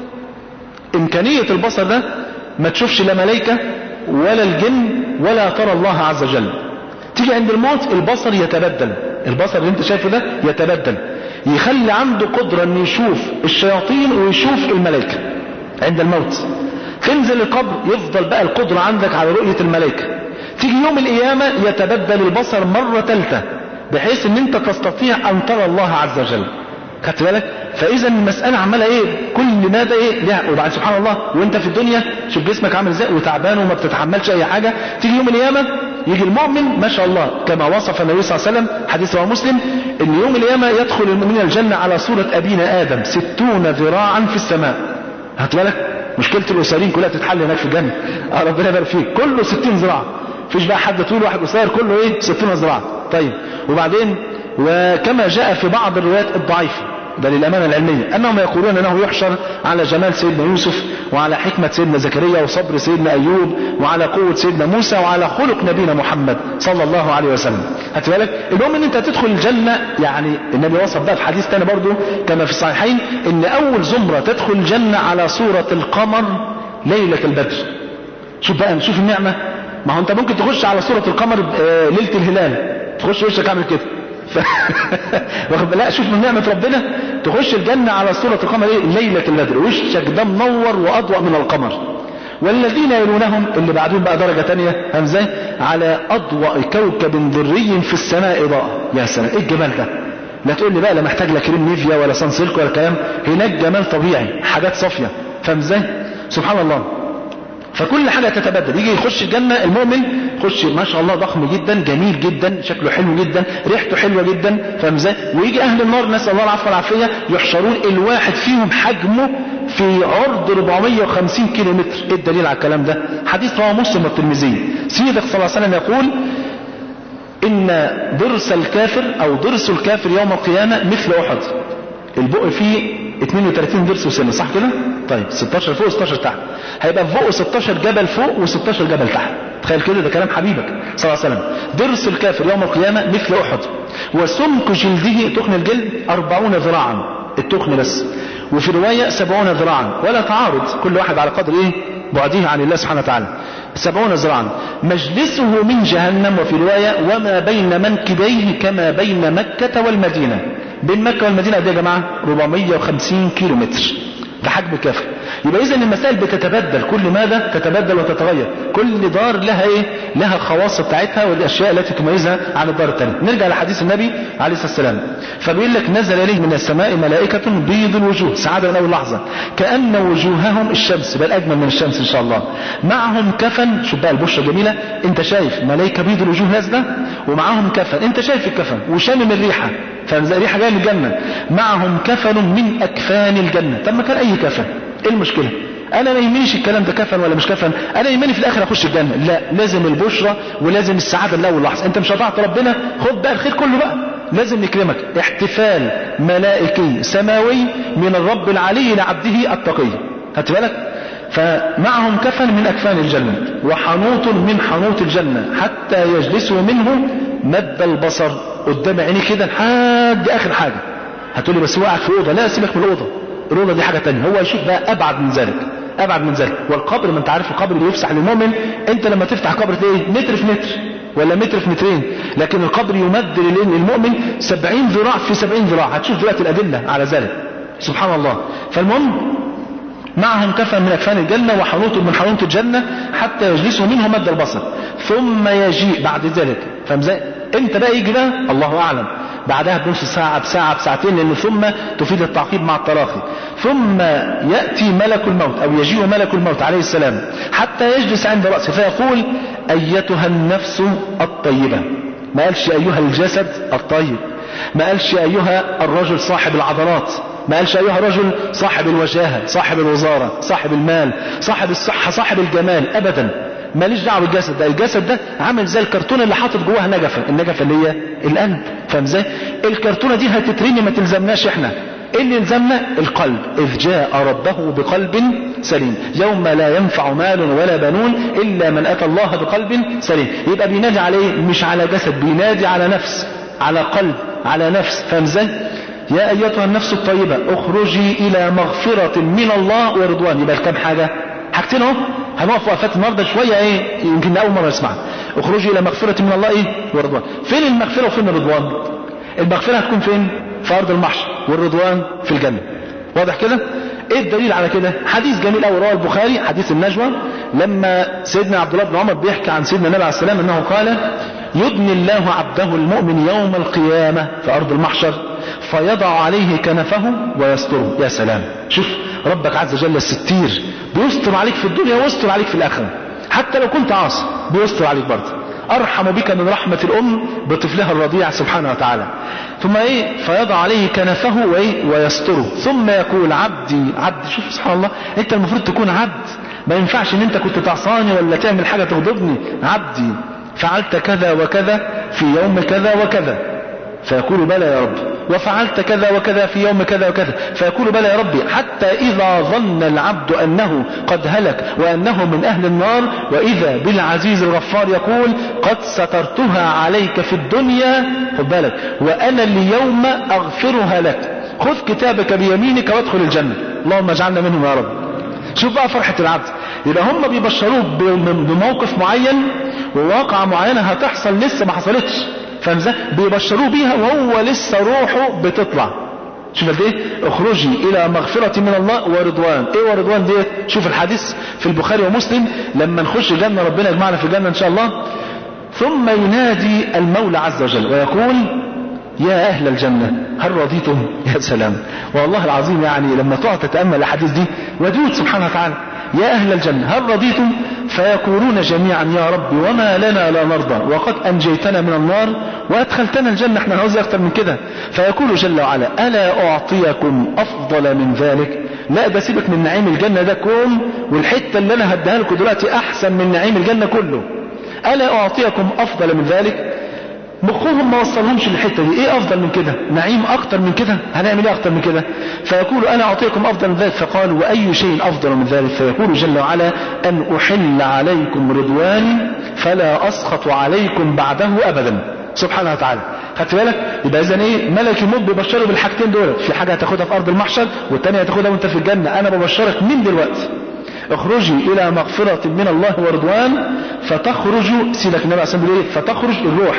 امكانية البصر ده ما تشوفش لا ملائكة ولا الجن ولا ترى الله عز وجل تيجي عند الموت البصر يتبدل البصر اللي انت شايفه ده يتبدل يخلي عنده قدرة ان يشوف الشياطين ويشوف الملائكة عند الموت تنزل القبر يفضل بقى القدرة عندك على رؤية الملائكة تيجي يوم القيامة يتبدل البصر مرة ثالثة بحيث ان انت تستطيع ان ترى الله عز وجل خدت بالك فاذا المساله عماله ايه كل ماده ايه ليها وبعد سبحان الله وانت في الدنيا شوف جسمك عامل ازاي وتعبان وما بتتحملش اي حاجه تيجي يوم القيامه يجي المؤمن ما شاء الله كما وصف النبي صلى الله عليه وسلم حديث رواه مسلم ان يوم القيامه يدخل المؤمن الجنه على صوره ابينا ادم ستون ذراعا في السماء هات بالك مشكله الاسرين كلها تتحل هناك في الجنه اه ربنا يبارك فيك كله 60 ذراع مفيش بقى حد طول واحد قصير كله ايه 60 ذراع طيب وبعدين وكما جاء في بعض الروايات الضعيفة ده للأمانة العلمية أنهم يقولون أنه يحشر على جمال سيدنا يوسف وعلى حكمة سيدنا زكريا وصبر سيدنا أيوب وعلى قوة سيدنا موسى وعلى خلق نبينا محمد صلى الله عليه وسلم هات بالك المهم ان انت تدخل الجنة يعني النبي وصف ده في حديث تاني برضو كما في الصحيحين ان اول زمرة تدخل الجنة على صورة القمر ليلة البدر شوف بقى نشوف النعمة ما هو انت ممكن تخش على صورة القمر آه، ليلة الهلال تخش وشك عامل كده ف... واخد- لا شوف من نعمة ربنا تخش الجنة على صورة القمر ايه ليلة البدر وشك ده منور وأضوأ من القمر والذين يلونهم اللي بعدهم بقى درجة تانية فاهم ازاي على أضوأ كوكب دري في السماء إضاءة يا سلام ايه الجمال ده لا تقول لي بقى لا محتاج لا كريم نيفيا ولا سان سيلك ولا كلام هناك جمال طبيعي حاجات صافية فاهم ازاي سبحان الله فكل حاجة تتبدل يجي يخش الجنة المؤمن يخش ما شاء الله ضخم جدا جميل جدا شكله حلو جدا ريحته حلوة جدا فاهم ازاي ويجي اهل النار نسأل الله العفو والعافية يحشرون الواحد فيهم حجمه في عرض 450 كيلو متر ايه الدليل على الكلام ده حديث رواه مسلم والترمذي سيدك صلى الله عليه وسلم يقول ان ضرس الكافر او ضرس الكافر يوم القيامة مثل احد البق فيه 32 ضرس وسنة صح كده طيب 16 فوق و16 تحت هيبقى فوق 16 جبل فوق و16 جبل تحت تخيل كده ده كلام حبيبك صلى الله عليه وسلم ضرس الكافر يوم القيامة مثل أحد وسمك جلده تخن الجلد أربعون ذراعا التخن بس وفي رواية سبعون ذراعا ولا تعارض كل واحد على قدر إيه بعده عن الله سبحانه وتعالى سبعون ذراعا مجلسه من جهنم وفي رواية وما بين منكبيه كما بين مكة والمدينة بين مكة والمدينة دي يا جماعة 450 كيلو متر ده حجم الكافر يبقى اذا المسائل بتتبدل كل ماذا تتبدل وتتغير كل دار لها ايه لها الخواص بتاعتها والاشياء التي تميزها عن الدار الثانيه نرجع لحديث النبي عليه الصلاه والسلام فبيقول لك نزل اليه من السماء ملائكه بيض الوجوه سعاده من اول لحظه كان وجوههم الشمس بل اجمل من الشمس ان شاء الله معهم كفن شوف بقى البشره الجميله انت شايف ملائكه بيض الوجوه نازله ومعاهم كفن انت شايف الكفن وشامم الريحه فالريحه جايه من الجنه معهم كفن من اكفان الجنه طب ما كان اي كفن ايه المشكله انا ما يهمنيش الكلام ده كفن ولا مش كفن انا يهمني في الاخر اخش الجنه لا لازم البشرى ولازم السعاده من اول لحظه انت مش هتعطي ربنا خد بقى الخير كله بقى لازم نكرمك احتفال ملائكي سماوي من الرب العلي لعبده التقي خدت بالك فمعهم كفن من اكفان الجنه وحنوط من حنوط الجنه حتى يجلسوا منه مد البصر قدام عينيه كده لحد اخر حاجه هتقولي بس هو قاعد في اوضه لا سيبك من الاوضه الاوضه دي حاجه تانية هو يشوف بقى ابعد من ذلك ابعد من ذلك والقبر ما انت عارف القبر اللي يفسح للمؤمن انت لما تفتح قبر تلاقيه متر في متر ولا متر في مترين لكن القبر يمد للمؤمن سبعين ذراع في سبعين ذراع هتشوف دلوقتي الادله على ذلك سبحان الله فالمهم معهم كفن من أكفان الجنة وحنوط من حنوط الجنة حتى يجلسوا منه مد البصر ثم يجيء بعد ذلك فاهم ازاي؟ امتى بقى يجي بقى؟ الله أعلم بعدها بنص ساعة بساعة بساعتين لأن ثم تفيد التعقيب مع التراخي ثم يأتي ملك الموت أو يجيء ملك الموت عليه السلام حتى يجلس عند رأسه فيقول أيتها النفس الطيبة ما قالش أيها الجسد الطيب ما قالش أيها الرجل صاحب العضلات ما قالش أيها الرجل صاحب الوجاهة صاحب الوزارة صاحب المال صاحب الصحة صاحب الجمال أبدا ماليش دعوه بالجسد ده الجسد ده عامل زي الكرتونه اللي حاطط جواها نجفه النجفه اللي هي القلب فاهم ازاي الكرتونه دي هتترمي ما تلزمناش احنا ايه اللي يلزمنا القلب اذ جاء ربه بقلب سليم يوم لا ينفع مال ولا بنون الا من اتى الله بقلب سليم يبقى بينادي على ايه مش على جسد بينادي على نفس على قلب على نفس فاهم ازاي يا ايتها النفس الطيبه اخرجي الى مغفره من الله ورضوان يبقى كام حاجه حاجتين اهو هنقف وقفات النهارده شويه ايه يمكن اول مره نسمعها اخرجي الى مغفره من الله ايه ورضوان فين المغفره وفين الرضوان المغفره هتكون فين في ارض المحشر والرضوان في الجنه واضح كده ايه الدليل على كده حديث جميل قوي رواه البخاري حديث النجوى لما سيدنا عبد الله بن عمر بيحكي عن سيدنا النبي عليه السلام انه قال يدني الله عبده المؤمن يوم القيامه في ارض المحشر فيضع عليه كنفه ويستره يا سلام شوف ربك عز وجل الستير بيستر عليك في الدنيا ويستر عليك في الآخرة حتى لو كنت عاصي بيستر عليك برضه أرحم بك من رحمة الأم بطفلها الرضيع سبحانه وتعالى ثم إيه فيضع عليه كنفه وإيه ويستره ثم يقول عبدي عبد شوف سبحان الله أنت المفروض تكون عبد ما ينفعش ان انت كنت تعصاني ولا تعمل حاجة تغضبني عبدي فعلت كذا وكذا في يوم كذا وكذا فيقول بلى يا رب وفعلت كذا وكذا في يوم كذا وكذا فيقول بلى يا ربي حتى إذا ظن العبد أنه قد هلك وأنه من أهل النار وإذا بالعزيز الغفار يقول قد سترتها عليك في الدنيا خد بالك وأنا اليوم أغفرها لك خذ كتابك بيمينك وادخل الجنة اللهم اجعلنا منهم يا رب شوف بقى فرحة العبد يبقى هم بيبشروه بموقف معين وواقعة معينة هتحصل لسه ما حصلتش فاهم ازاي؟ بيبشروه بيها وهو لسه روحه بتطلع شوف قد ايه اخرجي الى مغفرة من الله ورضوان ايه ورضوان ديت شوف الحديث في البخاري ومسلم لما نخش الجنة ربنا يجمعنا في الجنة ان شاء الله ثم ينادي المولى عز وجل ويقول يا أهل الجنة هل رضيتم يا سلام والله العظيم يعني لما تقعد تتأمل الأحاديث دي ودود سبحانه وتعالى يا أهل الجنة هل رضيتم فيقولون جميعا يا رب وما لنا لا نرضى وقد أنجيتنا من النار وأدخلتنا الجنة احنا نعوز أكثر من كده فيقول جل وعلا ألا أعطيكم أفضل من ذلك لا ده سيبك من نعيم الجنة ده كل والحتة اللي أنا هديها لكم دلوقتي أحسن من نعيم الجنة كله ألا أعطيكم أفضل من ذلك مخهم ما وصلهمش للحته دي ايه افضل من كده نعيم اكتر من كده هنعمل ايه اكتر من كده فيقول انا اعطيكم افضل من ذلك فقال واي شيء افضل من ذلك فيقول جل وعلا ان احل عليكم رضواني فلا اسخط عليكم بعده ابدا سبحانه وتعالى خدت بالك يبقى اذا ايه ملك الموت بيبشره بالحاجتين دول في حاجه هتاخدها في ارض المحشر والثانيه هتاخدها وانت في الجنه انا ببشرك من دلوقتي اخرجي الى مغفرة من الله ورضوان فتخرج سيدك النبي عليه الصلاة والسلام فتخرج الروح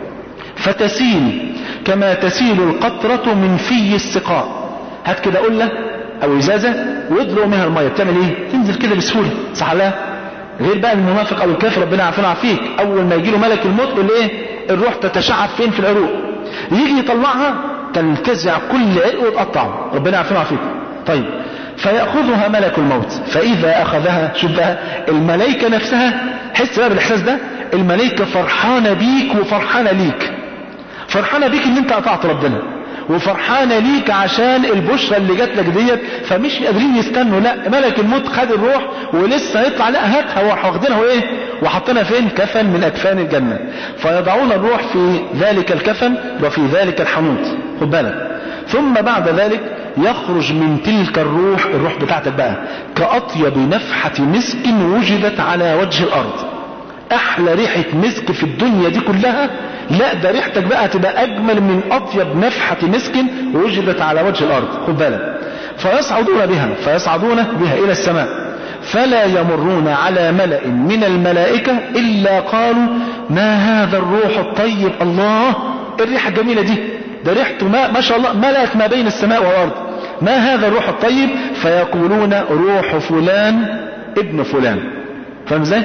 فتسيل كما تسيل القطرة من في السقاء هات كده قلة او ازازة وادلق منها المية بتعمل ايه تنزل كده بسهولة صح لا غير بقى المنافق او الكافر ربنا عافينا عافيك اول ما يجي له ملك الموت يقول ايه الروح تتشعب فين في العروق يجي يطلعها تنتزع كل عرق وتقطعه ربنا عافينا عافيك طيب فيأخذها ملك الموت فإذا أخذها شوف بقى الملائكة نفسها حس بقى بالإحساس ده الملائكة فرحانة بيك وفرحانة ليك فرحانة بيك ان انت قطعت ربنا وفرحانة ليك عشان البشرى اللي جات لك ديت فمش قادرين يستنوا لا ملك الموت خد الروح ولسه هيطلع لا هاتها واخدينها وايه وحطينها فين كفن من اكفان الجنة فيضعون الروح في ذلك الكفن وفي ذلك الحنوط خد بالك ثم بعد ذلك يخرج من تلك الروح الروح بتاعتك بقى كأطيب نفحة مسك وجدت على وجه الأرض أحلى ريحة مسك في الدنيا دي كلها لا ده ريحتك بقى تبقى أجمل من أطيب نفحة مسك وجدت على وجه الأرض خد بالك فيصعدون بها فيصعدون بها إلى السماء فلا يمرون على ملأ من الملائكة إلا قالوا ما هذا الروح الطيب الله الريحة الجميلة دي ده ريحته ما, ما شاء الله ملأت ما بين السماء والأرض ما هذا الروح الطيب فيقولون روح فلان ابن فلان فاهم ازاي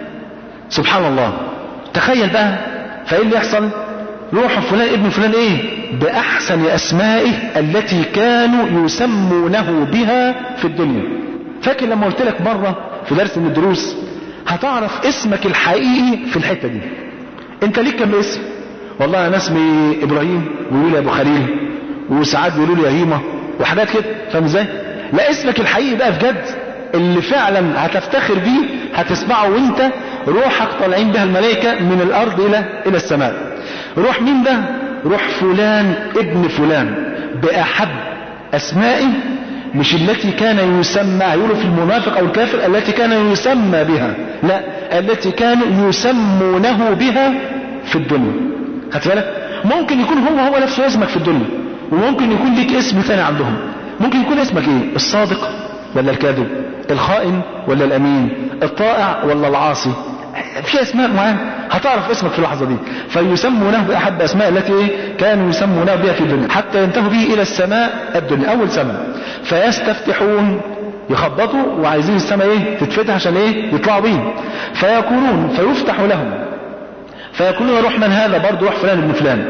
سبحان الله تخيل بقى فايه اللي يحصل روح فلان ابن فلان ايه باحسن اسمائه التي كانوا يسمونه بها في الدنيا فاكر لما قلت لك مرة في درس من الدروس هتعرف اسمك الحقيقي في الحتة دي انت ليك كم اسم والله انا اسمي ابراهيم ويقولوا لي ابو خليل وساعات بيقولوا لي هيمه وحاجات كده فاهم ازاي لا اسمك الحقيقي بقى بجد اللي فعلا هتفتخر بيه هتسمعه وانت روحك طالعين بها الملائكه من الارض الى الى السماء روح مين ده روح فلان ابن فلان باحب اسمائه مش التي كان يسمى يقولوا في المنافق او الكافر التي كان يسمى بها لا التي كانوا يسمونه بها في الدنيا خدت بالك ممكن يكون هو هو نفسه اسمك في الدنيا وممكن يكون ليك اسم ثاني عندهم ممكن يكون اسمك ايه الصادق ولا الكاذب الخائن ولا الامين الطائع ولا العاصي في اسماء معينه هتعرف اسمك في اللحظه دي فيسمونه باحد اسماء التي ايه كانوا يسمونه بها في الدنيا حتى ينتهوا به الى السماء الدنيا اول سماء فيستفتحون يخبطوا وعايزين السماء ايه تتفتح عشان ايه يطلعوا بيه فيقولون فيفتح لهم فيقولون روح من هذا برضه روح فلان ابن فلان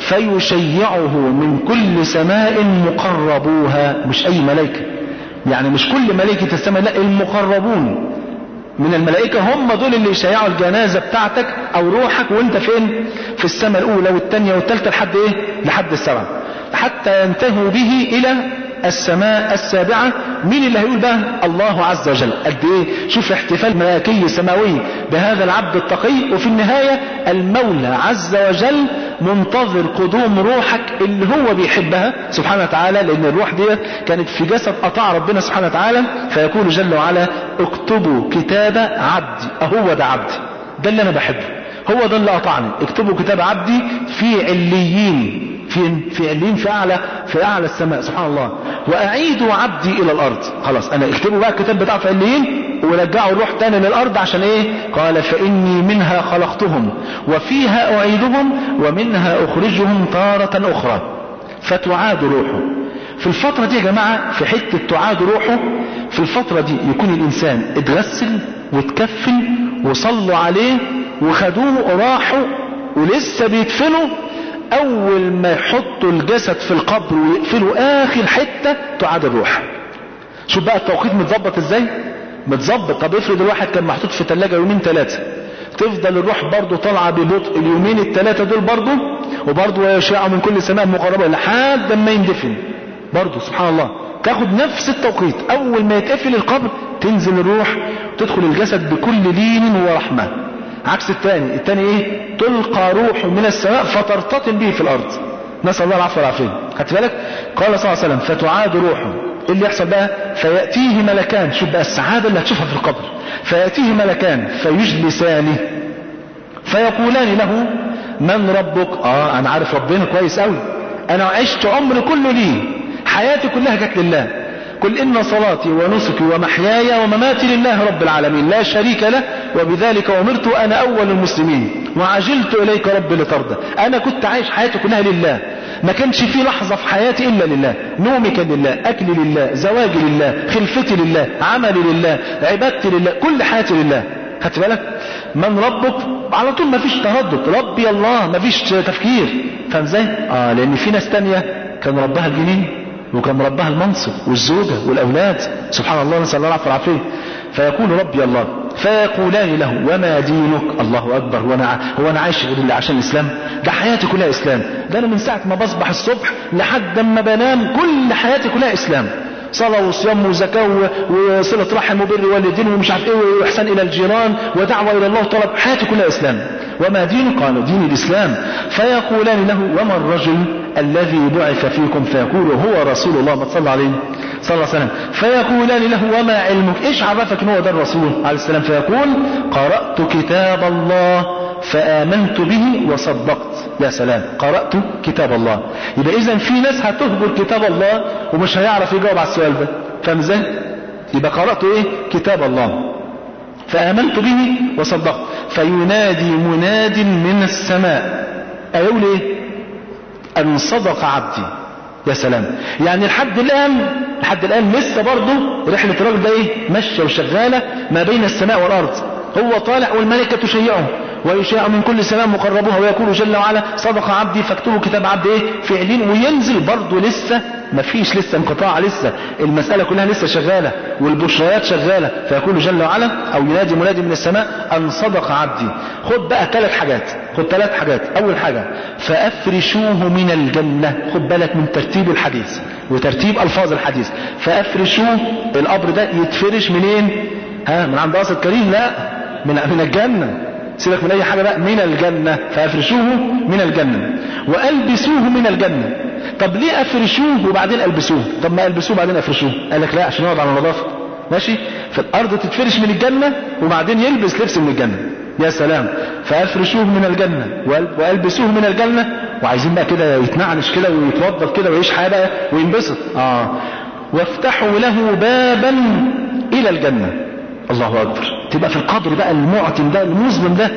فيشيعه من كل سماء مقربوها مش اي ملائكة يعني مش كل ملائكة السماء لا المقربون من الملائكة هم دول اللي يشيعوا الجنازة بتاعتك او روحك وانت فين في السماء الاولى والثانية والثالثة لحد ايه لحد السبعة حتى ينتهوا به الى السماء السابعة مين اللي هيقول بقى الله عز وجل قد ايه شوف احتفال ملائكي سماوي بهذا العبد التقي وفي النهاية المولى عز وجل منتظر قدوم روحك اللي هو بيحبها سبحانه وتعالى لان الروح دي كانت في جسد قطع ربنا سبحانه وتعالى فيقول جل وعلا اكتبوا كتاب عبدي اهو ده عبدي ده اللي انا بحبه هو ده اللي قطعني اكتبوا كتاب عبدي في عليين فين في عليين في اعلى في اعلى السماء سبحان الله واعيدوا عبدي الى الارض خلاص انا اكتبوا بقى الكتاب بتاعه في عليين ورجعوا الروح تاني للارض عشان ايه قال فاني منها خلقتهم وفيها اعيدهم ومنها اخرجهم تارة اخرى فتعاد روحه في الفترة دي يا جماعة في حتة تعاد روحه في الفترة دي يكون الانسان اتغسل واتكفل وصلوا عليه وخدوه وراحوا ولسه بيدفنوا اول ما يحطوا الجسد في القبر ويقفلوا اخر حتة تعاد الروح شوف بقى التوقيت متظبط ازاي متظبط طب افرض الواحد كان محطوط في ثلاجة يومين ثلاثة تفضل الروح برضه طالعة ببطء اليومين الثلاثة دول برضه وبرضه يشاع من كل سماء مقربة لحد ما يندفن برضه سبحان الله تاخد نفس التوقيت اول ما يتقفل القبر تنزل الروح تدخل الجسد بكل لين ورحمة عكس الثاني الثاني ايه تلقى روح من السماء فترتطم به في الارض نسأل الله العفو والعافية خدت بالك قال صلى الله عليه وسلم فتعاد روحه ايه اللي يحصل بقى فيأتيه ملكان شوف بقى السعادة اللي هتشوفها في القبر فيأتيه ملكان فيجلسانه فيقولان له من ربك اه انا عارف ربنا كويس قوي انا عشت عمري كله ليه حياتي كلها كانت لله قل إن صلاتي ونسكي ومحياي ومماتي لله رب العالمين لا شريك له وبذلك أمرت أنا أول المسلمين وعجلت إليك رب لترضى أنا كنت عايش حياتي كلها لله ما كانش في لحظة في حياتي إلا لله نومي كان لله أكلي لله زواجي لله خلفتي لله عملي لله عبادتي لله كل حياتي لله خدت بالك من ربك على طول ما فيش تردد ربي الله ما فيش تفكير فاهم ازاي اه لان في ناس تانية كان ربها الجنين وكان ربها المنصب والزوجة والأولاد سبحان الله نسأل الله العفو والعافية فيقول ربي الله فيقولان له وما دينك الله أكبر هو أنا, هو أنا عايش غير اللي عشان الإسلام ده حياتي كلها إسلام ده أنا من ساعة ما بصبح الصبح لحد ما بنام كل حياتي كلها إسلام صلاة وصيام وزكاة وصلة رحم وبر والدين ومش عارف ايه واحسان الى الجيران ودعوة الى الله وطلب حياتي كلها اسلام وما دين قال دين الاسلام فيقولان له وما الرجل الذي بعث فيكم فيقول هو رسول الله ما صلى عليه صلى الله عليه وسلم فيقولان له وما علمك ايش عرفك ان هو ده الرسول عليه السلام فيقول قرأت كتاب الله فآمنت به وصدقت يا سلام قرأت كتاب الله يبقى إذا في ناس هتهبر كتاب الله ومش هيعرف يجاوب على السؤال ده فاهم ازاي؟ يبقى قرأت ايه؟ كتاب الله فآمنت به وصدقت فينادي مناد من السماء أيقول ايه؟ أن صدق عبدي يا سلام يعني لحد الآن لحد الآن لسه برضه رحلة الراجل ده ايه؟ ماشية وشغالة ما بين السماء والأرض هو طالع والملكة تشيعه ويشاء من كل سماء مقربوها ويقول جل وعلا صدق عبدي فاكتبوا كتاب عبدي ايه فعلين وينزل برضه لسه ما فيش لسه انقطاع لسه المسألة كلها لسه شغالة والبشريات شغالة فيقول جل وعلا او ينادي منادي من السماء ان صدق عبدي خد بقى ثلاث حاجات خد ثلاث حاجات اول حاجة فافرشوه من الجنة خد بالك من ترتيب الحديث وترتيب الفاظ الحديث فافرشوه القبر ده يتفرش منين ها من عند قصد كريم لا من من الجنة سيبك من اي حاجة بقى من الجنة فافرشوه من الجنة والبسوه من الجنة طب ليه افرشوه وبعدين البسوه طب ما البسوه وبعدين افرشوه قال لك لا عشان يقعد على النظافة ماشي فالارض تتفرش من الجنة وبعدين يلبس لبس من الجنة يا سلام فافرشوه من الجنة والبسوه من الجنة وعايزين بقى كده يتنعنش كده ويتوضب كده ويعيش حياة بقى وينبسط اه وافتحوا له بابا الى الجنة الله اكبر تبقى في القبر بقى المعتم ده المظلم ده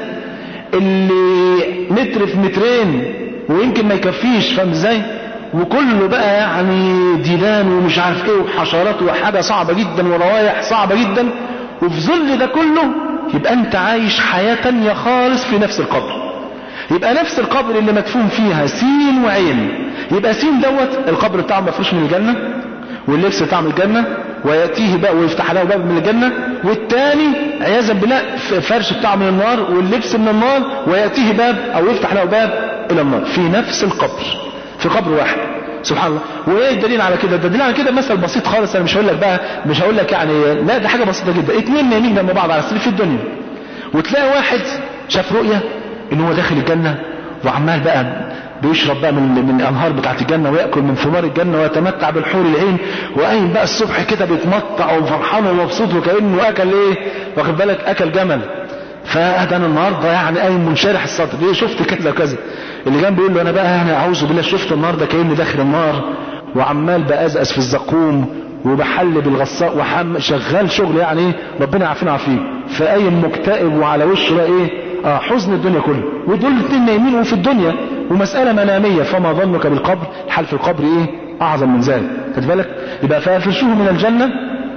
اللي متر في مترين ويمكن ما يكفيش فاهم ازاي وكله بقى يعني ديدان ومش عارف ايه وحشرات وحاجه صعبه جدا وروايح صعبه جدا وفي ظل ده كله يبقى انت عايش حياه تانية خالص في نفس القبر يبقى نفس القبر اللي مدفون فيها سين وعين يبقى سين دوت القبر بتاعه مفروش من الجنه واللبس بتاع من الجنه وياتيه بقى ويفتح له باب من الجنه والتاني عياذا بالله فرش بتاعه من النار واللبس من النار وياتيه باب او يفتح له باب الى النار في نفس القبر في قبر واحد سبحان الله وايه الدليل على كده الدليل على كده مثل بسيط خالص انا مش هقول لك بقى مش هقول لك يعني لا ده حاجه بسيطه جدا اتنين نايمين جنب بعض على السرير في الدنيا وتلاقي واحد شاف رؤيه ان هو داخل الجنه وعمال بقى بيشرب بقى من من الانهار بتاعت الجنه وياكل من ثمار الجنه ويتمتع بالحور العين وقايم بقى الصبح كده بيتمطع وفرحان ومبسوط وكانه اكل ايه واخد بالك اكل جمل فده انا النهارده يعني قايم منشرح الصدر ليه شفت كذا وكذا اللي جنبي بيقول له انا بقى يعني اعوذ بالله شفت النهارده كاني داخل النار وعمال بأزأز في الزقوم وبحل بالغصاء وحم شغال شغل يعني ايه ربنا يعافينا ويعافيك فقايم مكتئب وعلى وشه بقى ايه اه حزن الدنيا كله ودول الاثنين نايمين وفي الدنيا ومسألة منامية فما ظنك بالقبر الحال في القبر ايه اعظم من ذلك خد بالك يبقى فافرشوه من الجنة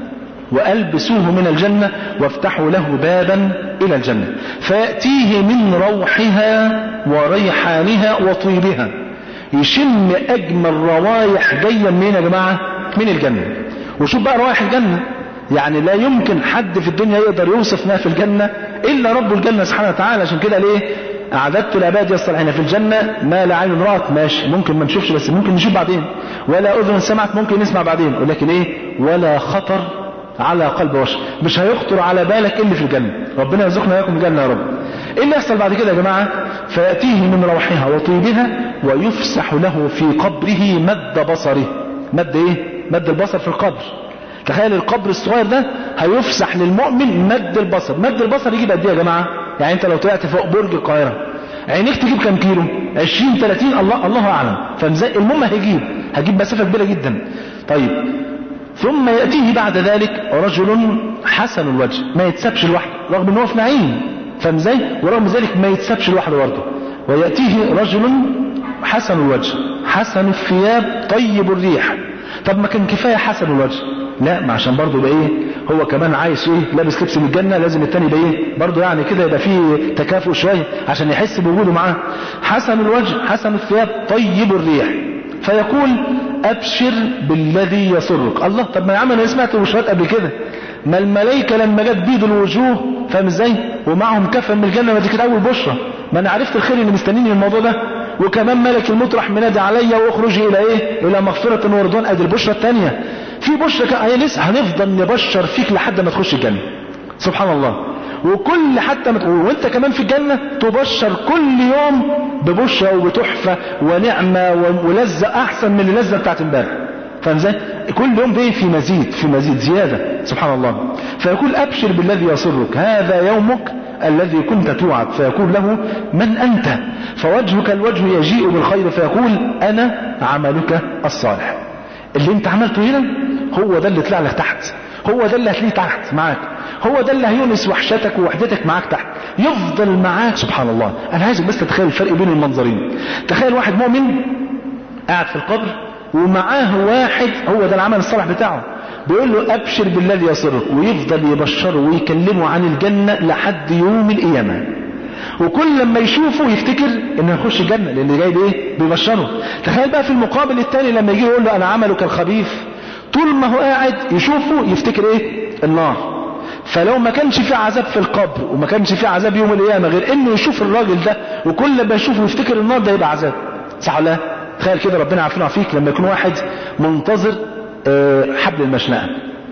والبسوه من الجنة وافتحوا له بابا الى الجنة فيأتيه من روحها وريحانها وطيبها يشم اجمل روايح جاية منين يا جماعة من الجنة وشوف بقى روائح الجنة يعني لا يمكن حد في الدنيا يقدر يوصف ما في الجنة إلا رب الجنة سبحانه وتعالى عشان كده ليه أعددت العباد الصالحين في الجنة ما لا عين رأت ماشي ممكن ما نشوفش بس ممكن نشوف بعدين ولا أذن سمعت ممكن نسمع بعدين ولكن إيه ولا خطر على قلب بشر مش هيخطر على بالك إلا في الجنة ربنا يرزقنا وياكم الجنة يا رب إيه اللي يحصل بعد كده يا جماعة فيأتيه من روحها وطيبها ويفسح له في قبره مد بصره مد إيه مد البصر في القبر تخيل القبر الصغير ده هيفسح للمؤمن مد البصر مد البصر يجيب قد ايه يا جماعه يعني انت لو طلعت فوق برج القاهره عينيك تجيب كام كيلو 20 30 الله الله اعلم فمزاي المهم هيجيب هجيب مسافه كبيره جدا طيب ثم ياتيه بعد ذلك رجل حسن الوجه ما يتسابش لوحده رغم ان هو في نعيم فمزاي ورغم ذلك ما يتسابش لوحده برضه وياتيه رجل حسن الوجه حسن الثياب طيب الريح طب ما كان كفايه حسن الوجه لا ما عشان برضه يبقى ايه هو كمان عايش ايه لابس لبس من الجنه لازم التاني يبقى ايه برضه يعني كده يبقى فيه تكافؤ شويه عشان يحس بوجوده معاه حسن الوجه حسن الثياب طيب الريح فيقول ابشر بالذي يسرك الله طب ما يا عم انا سمعت بشرات قبل كده ما الملائكه لما جت بيض الوجوه فاهم ازاي ومعهم كفن من الجنه ما دي كانت اول بشرى ما انا عرفت الخير اللي مستنيني من الموضوع ده وكمان ملك الموت راح منادي عليا واخرجي الى ايه الى مغفره ورضوان ادي البشرى الثانيه في بشرى كان هي لسه هنفضل نبشر فيك لحد ما تخش الجنه سبحان الله وكل حتى مت... وانت كمان في الجنة تبشر كل يوم ببشرى وبتحفة ونعمة و- ولذة احسن من اللذة بتاعت امبارح فاهم ازاي؟ كل يوم ده في مزيد في مزيد زيادة سبحان الله فيقول ابشر بالذي يسرك هذا يومك الذي كنت توعد فيقول له من انت فوجهك الوجه يجيء بالخير فيقول انا عملك الصالح اللي انت عملته هنا هو ده اللي طلع لك تحت هو ده اللي هتلاقيه تحت معاك هو ده اللي هيونس وحشتك ووحدتك معاك تحت يفضل معاك سبحان الله انا عايزك بس تتخيل الفرق بين المنظرين تخيل واحد مؤمن قاعد في القبر ومعاه واحد هو ده العمل الصالح بتاعه بيقول له ابشر بالذي يسرك ويفضل يبشره ويكلمه عن الجنة لحد يوم القيامة وكل لما يشوفه يفتكر انه هيخش الجنة لان جاي بايه بيبشره تخيل بقى في المقابل التاني لما يجي يقول له انا عملك الخبيث طول ما هو قاعد يشوفه يفتكر ايه النار فلو ما كانش في عذاب في القبر وما كانش في عذاب يوم القيامة غير انه يشوف الراجل ده وكل ما يشوفه يفتكر النار ده يبقى عذاب صح ولا لا؟ تخيل كده ربنا عافينا فيك لما يكون واحد منتظر آه، حبل المشنقة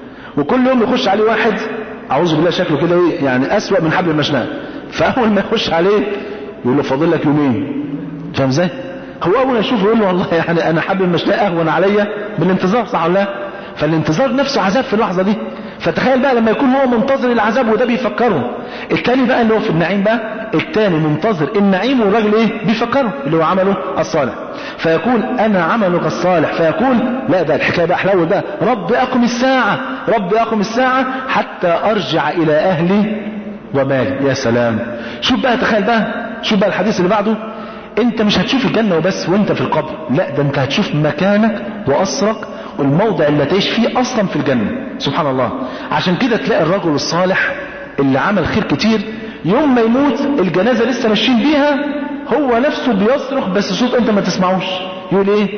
وكل يوم يخش عليه واحد اعوذ بالله شكله كده ايه يعني اسوأ من حبل المشنقة فاول ما يخش عليه يقول له فاضل لك يومين فاهم ازاي؟ هو اول ما يشوفه يقول له والله يعني انا حبل المشنقة اهون عليا بالانتظار صح ولا لا؟ فالانتظار نفسه عذاب في اللحظة دي فتخيل بقى لما يكون هو منتظر العذاب وده بيفكره التاني بقى اللي هو في النعيم بقى التاني منتظر النعيم والراجل ايه بيفكره اللي هو عمله الصالح فيقول انا عملك الصالح فيقول لا ده الحكايه بقى حلاوه بقى رب اقم الساعه رب اقم الساعه حتى ارجع الى اهلي ومالي يا سلام شوف بقى تخيل بقى شوف بقى الحديث اللي بعده انت مش هتشوف الجنة وبس وانت في القبر لا ده انت هتشوف مكانك وأسرك والموضع اللي تعيش فيه أصلا في الجنة سبحان الله عشان كده تلاقي الرجل الصالح اللي عمل خير كتير يوم ما يموت الجنازة لسه ماشيين بيها هو نفسه بيصرخ بس صوت انت ما تسمعوش يقول ايه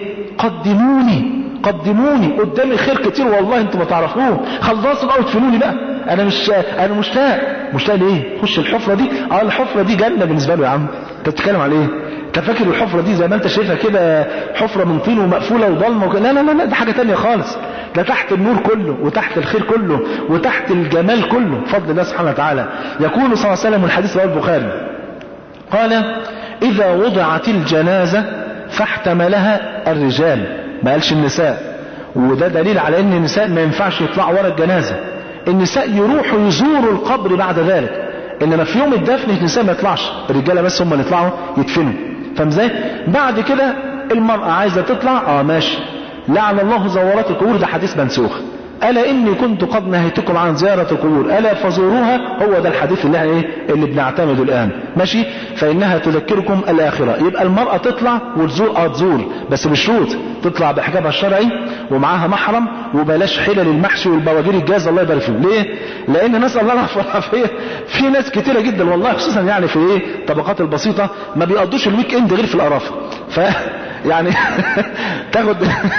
قدموني قدموني قدامي خير كتير والله انتوا ما تعرفوه خلصوا بقى وادفنوني بقى انا مش انا مشتاق مشتاق ليه خش الحفره دي اه الحفره دي جنه بالنسبه له يا عم انت بتتكلم على ايه انت فاكر الحفره دي زي ما انت شايفها كده حفره من طين ومقفوله وضلمه وكده لا لا لا لا ده حاجه تانية خالص ده تحت النور كله وتحت الخير كله وتحت الجمال كله بفضل الله سبحانه وتعالى يقول صلى الله عليه وسلم الحديث رواه البخاري قال اذا وضعت الجنازه فاحتملها الرجال ما قالش النساء وده دليل على ان النساء ما ينفعش يطلعوا ورا الجنازه النساء يروحوا يزوروا القبر بعد ذلك انما في يوم الدفن النساء ما يطلعش الرجاله بس هم اللي يطلعوا يدفنوا فاهم ازاي بعد كده المراه عايزه تطلع اه ماشي لعن الله زوارات القبور ده حديث منسوخ ألا إني كنت قد نهيتكم عن زيارة القبور ألا فزوروها هو ده الحديث اللي احنا إيه اللي بنعتمده الآن ماشي فإنها تذكركم الآخرة يبقى المرأة تطلع وتزور آه تزور بس بشروط تطلع بحجابها الشرعي ومعاها محرم وبلاش حلل المحشي والبواجير الجاز الله يبارك فيهم ليه؟ لأن نسأل الله العفو والعافية في ناس كتيرة جدا والله خصوصا يعني في إيه الطبقات البسيطة ما بيقضوش الويك إند غير في القرافة ف يعني تاخد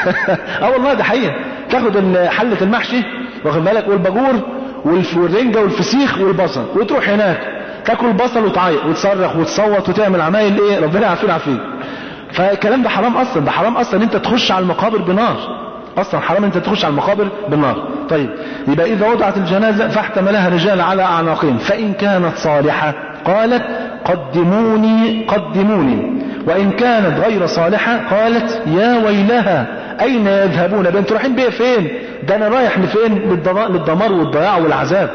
اه والله ده حقيقة تاخد حلة المحشي واخد بالك والباجور والرنجة والفسيخ والبصل وتروح هناك تاكل بصل وتعيط وتصرخ وتصوت وتعمل عمايل ايه ربنا يعافينا عافيك فالكلام ده حرام اصلا ده حرام اصلا انت تخش على المقابر بنار اصلا حرام انت تخش على المقابر بالنار طيب يبقى اذا وضعت الجنازة فاحتملها رجال على اعناقهم فان كانت صالحة قالت قدموني قدموني وإن كانت غير صالحة قالت يا ويلها أين يذهبون بين رايحين بيه فين ده أنا رايح لفين للدمار والضياع والعذاب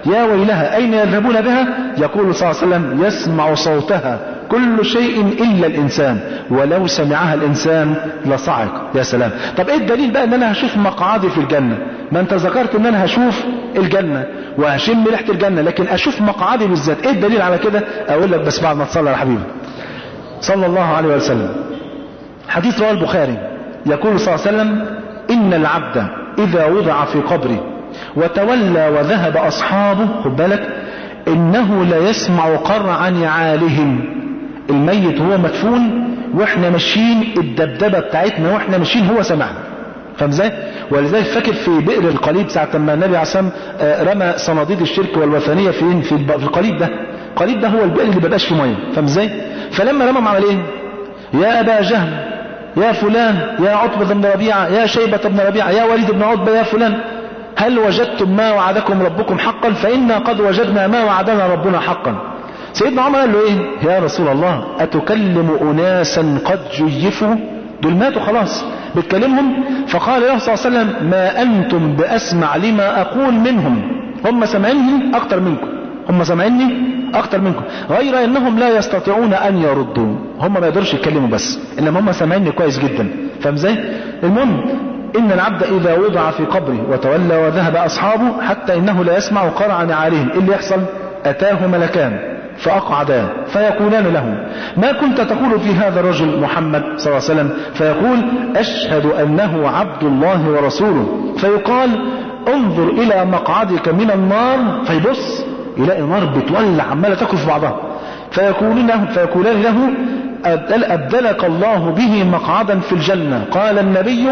يا ويلها أين يذهبون بها يقول صلى الله عليه وسلم يسمع صوتها كل شيء إلا الإنسان ولو سمعها الإنسان لصعق يا سلام طب إيه الدليل بقى أن أنا هشوف مقعدي في الجنة ما أنت ذكرت أن أنا هشوف الجنة وهشم ريحة الجنة لكن أشوف مقعدي بالذات إيه الدليل على كده أقول لك بس بعد ما تصلي على حبيبي صلى الله عليه وسلم حديث رواه البخاري يقول صلى الله عليه وسلم إن العبد إذا وضع في قبره وتولى وذهب أصحابه خد بالك إنه لا يسمع قرع نعالهم الميت هو مدفون واحنا ماشيين الدبدبة بتاعتنا واحنا ماشيين هو سمعنا فاهم ازاي؟ ولذلك فاكر في بئر القليب ساعة ما النبي عليه الصلاة والسلام رمى صناديد الشرك والوثنية في في القليب ده القليب ده هو البئر اللي بيبقاش فيه ميه فاهم ازاي؟ فلما رمى عمل ايه؟ يا ابا جهل يا فلان يا عتبة بن ربيعة يا شيبة بن ربيعة يا وليد بن عتبة يا فلان هل وجدتم ما وعدكم ربكم حقا فإنا قد وجدنا ما وعدنا ربنا حقا سيدنا عمر قال له ايه يا رسول الله أتكلم أناسا قد جيفوا دول ماتوا خلاص بتكلمهم فقال له صلى الله عليه وسلم ما أنتم بأسمع لما أقول منهم هم سمعيني أكتر منكم هم سمعيني أكتر منكم غير أنهم لا يستطيعون أن يردوا هم ما يقدرش يتكلموا بس إنما هم سمعيني كويس جدا فاهم ازاي المهم إن العبد إذا وضع في قبره وتولى وذهب أصحابه حتى إنه لا يسمع قرع نعالهم إيه اللي يحصل أتاه ملكان فأقعداه فيقولان له ما كنت تقول في هذا الرجل محمد صلى الله عليه وسلم فيقول أشهد أنه عبد الله ورسوله فيقال انظر إلى مقعدك من النار فيبص يلاقي النار بتولع عمالة تاكل في بعضها فيقولون له فيقولان له أبدل أبدلك الله به مقعدا في الجنة قال النبي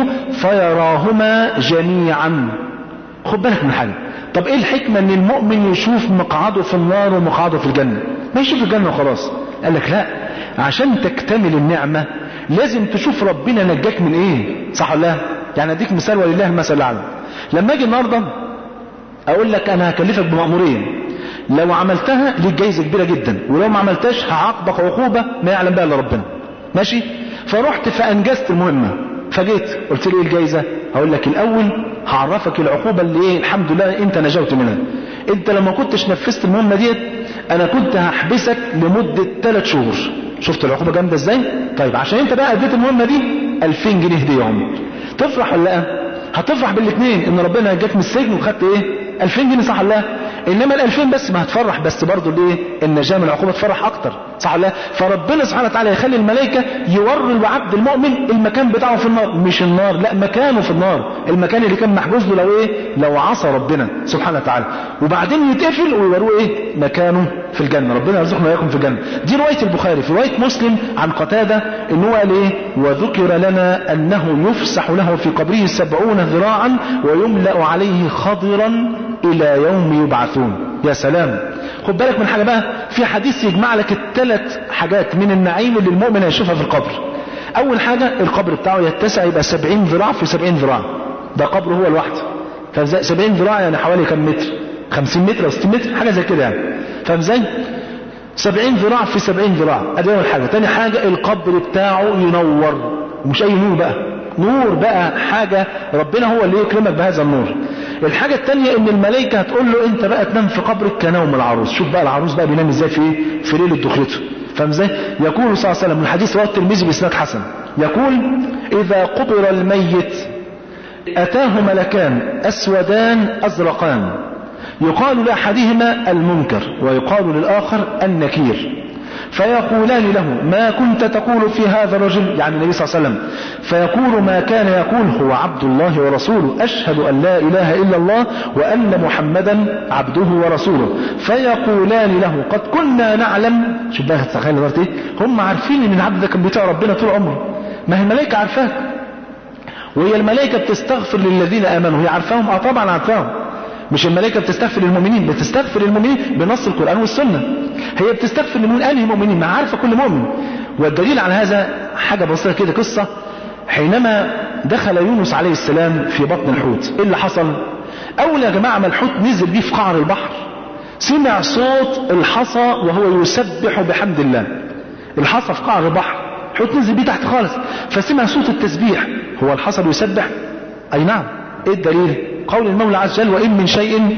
فيراهما جميعا خد بالك من حاجة طب ايه الحكمة ان المؤمن يشوف مقعده في النار ومقعده في الجنة ما يشوف الجنة وخلاص قال لك لا عشان تكتمل النعمة لازم تشوف ربنا نجاك من ايه صح ولا لا يعني اديك مثال ولله المثل الاعلى لما اجي النهارده اقول لك انا هكلفك بمأمورية لو عملتها ليك جايزة كبيرة جدا ولو ما عملتهاش هعاقبك عقوبة ما يعلم بها الا ربنا ماشي فرحت فانجزت المهمة فجيت قلت لي ايه الجايزة هقول لك الاول هعرفك العقوبة اللي ايه الحمد لله انت نجوت منها انت لما كنتش نفذت المهمة ديت انا كنت هحبسك لمدة 3 شهور شفت العقوبة جامدة ازاي طيب عشان انت بقى اديت المهمة دي 2000 جنيه هدية يا عمر تفرح ولا لا هتفرح بالاثنين ان ربنا نجاك من السجن وخدت ايه 2000 جنيه صح ولا لا انما ال 2000 بس ما هتفرح بس برضه ليه النجاه من العقوبه تفرح اكتر صح ولا لا فربنا سبحانه وتعالى يخلي الملائكه يوروا العبد المؤمن المكان بتاعه في النار مش النار لا مكانه في النار المكان اللي كان محجوز له لو ايه لو عصى ربنا سبحانه وتعالى وبعدين يتقفل ويوروه ايه مكانه في الجنه ربنا يرزقنا واياكم في الجنه دي روايه البخاري في روايه مسلم عن قتاده ان هو قال ايه وذكر لنا انه يفسح له في قبره سبعون ذراعا ويملا عليه خضرا الى يوم يبعثون يا سلام خد بالك من حاجه بقى في حديث يجمع لك الثلاث حاجات من النعيم اللي المؤمن هيشوفها في القبر اول حاجه القبر بتاعه يتسع يبقى 70 ذراع في 70 ذراع ده قبره هو لوحده فازاي 70 ذراع يعني حوالي كم متر 50 متر او 60 متر حاجه زي كده يعني فاهم ازاي 70 ذراع في 70 ذراع ادي اول حاجه تاني حاجه القبر بتاعه ينور ومش اي نور بقى نور بقى حاجة ربنا هو اللي يكرمك بهذا النور الحاجة التانية ان الملائكة هتقول له انت بقى تنام في قبرك كنوم العروس شوف بقى العروس بقى بينام ازاي في ايه في ليلة دخلته فاهم ازاي يقول صلى الله عليه وسلم من حديث رواه الترمذي باسناد حسن يقول اذا قبر الميت اتاه ملكان اسودان ازرقان يقال لاحدهما المنكر ويقال للاخر النكير فيقولان له ما كنت تقول في هذا الرجل يعني النبي صلى الله عليه وسلم فيقول ما كان يقول هو عبد الله ورسوله أشهد أن لا إله إلا الله وأن محمدا عبده ورسوله فيقولان له قد كنا نعلم شوف بقى تخيل دلوقتي هم عارفين ان العبد ده كان بيطيع ربنا طول عمره ما هي الملائكة عارفاه وهي الملائكة بتستغفر للذين آمنوا هي عارفاهم اه طبعا عارفاهم مش الملائكة بتستغفر للمؤمنين بتستغفر للمؤمنين بنص القرآن والسنة هي بتستغفر لمؤمن أنهي مؤمنين ما عارفة كل مؤمن والدليل على هذا حاجة بسيطة كده قصة حينما دخل يونس عليه السلام في بطن الحوت ايه اللي حصل اول يا جماعة ما الحوت نزل بيه في قعر البحر سمع صوت الحصى وهو يسبح بحمد الله الحصى في قعر البحر الحوت نزل بيه تحت خالص فسمع صوت التسبيح هو الحصى بيسبح اي نعم ايه الدليل قول المولى عز وجل وإن من شيء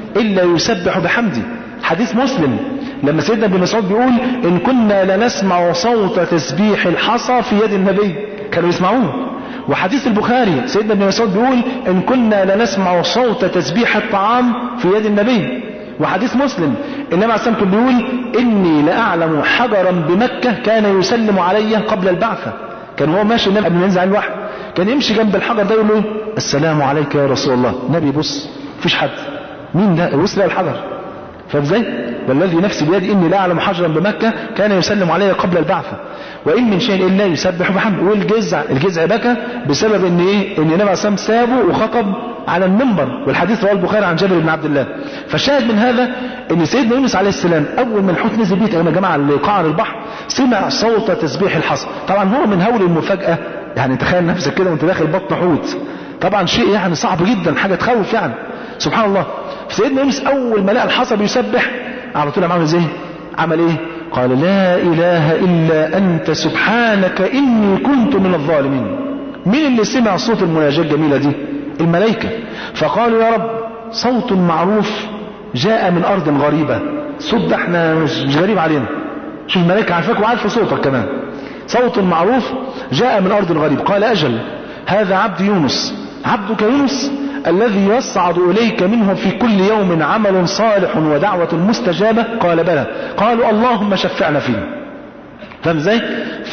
إلا يسبح بحمده حديث مسلم لما سيدنا ابن مسعود بيقول إن كنا لنسمع صوت تسبيح الحصى في يد النبي كانوا يسمعوه وحديث البخاري سيدنا ابن مسعود بيقول إن كنا لنسمع صوت تسبيح الطعام في يد النبي وحديث مسلم النبي عليه الصلاة والسلام بيقول إني لأعلم حجرا بمكة كان يسلم علي قبل البعثة كان هو ماشي النبي قبل ما ينزل عن الوحي كان يمشي جنب الحجر ده يقول له السلام عليك يا رسول الله النبي بص مفيش حد مين ده وصل الحجر فاهم ازاي والذي نفسي بيدي اني لا اعلم حجرا بمكه كان يسلم علي قبل البعثه وان من شيء الا يسبح بحمده والجزع الجزع بكى بسبب ان ايه ان النبي عليه الصلاه سابه وخطب على المنبر والحديث رواه البخاري عن جابر بن عبد الله فالشاهد من هذا ان سيدنا يونس عليه السلام اول ما الحوت نزل بيه يا جماعه لقعر البحر سمع صوت تسبيح الحصى طبعا هو من هول المفاجاه يعني تخيل نفسك كده وانت داخل بطن حوت طبعا شيء يعني صعب جدا حاجه تخوف يعني سبحان الله سيدنا يونس اول ما لقى الحصى بيسبح على طول عمل ازاي عمل ايه قال لا اله الا انت سبحانك اني كنت من الظالمين مين اللي سمع صوت المناجاه الجميله دي الملائكه فقالوا يا رب صوت معروف جاء من ارض غريبه صوت ده احنا مش, مش غريب علينا شوف الملائكه عارفاك وعارفه صوتك كمان صوت معروف جاء من ارض غريب قال اجل هذا عبد يونس عبدك يونس الذي يصعد إليك منه في كل يوم عمل صالح ودعوة مستجابة قال بلى قالوا اللهم شفعنا فيه فاهم ازاي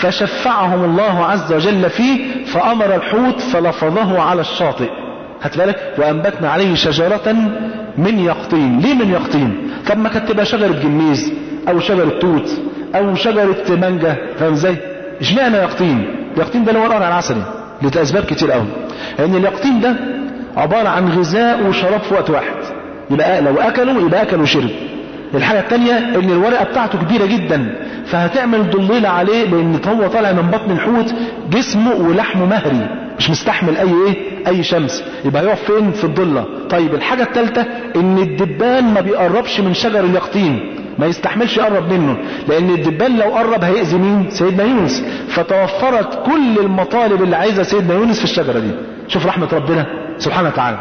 فشفعهم الله عز وجل فيه فأمر الحوت فلفظه على الشاطئ هات بالك وأنبتنا عليه شجرة من يقطين ليه من يقطين طب ما كانت تبقى شجرة جميز أو شجرة توت أو شجرة مانجا فاهم ازاي اشمعنى يقطين اليقطين ده اللي هو القرع العسلي لأسباب كتير قوي لأن اليقطين ده عبارة عن غذاء وشراب في وقت واحد يبقى لو أكلوا يبقى أكل وشرب الحاجة التانية ان الورقة بتاعته كبيرة جدا فهتعمل ضليلة عليه لان هو طالع من بطن الحوت جسمه ولحمه مهري مش مستحمل اي ايه اي شمس يبقى هيقف فين في الضلة طيب الحاجة التالتة ان الدبان ما بيقربش من شجر اليقطين ما يستحملش يقرب منه لان الدبان لو قرب هيأذي مين سيدنا يونس فتوفرت كل المطالب اللي عايزها سيدنا يونس في الشجرة دي شوف رحمة ربنا سبحانه وتعالى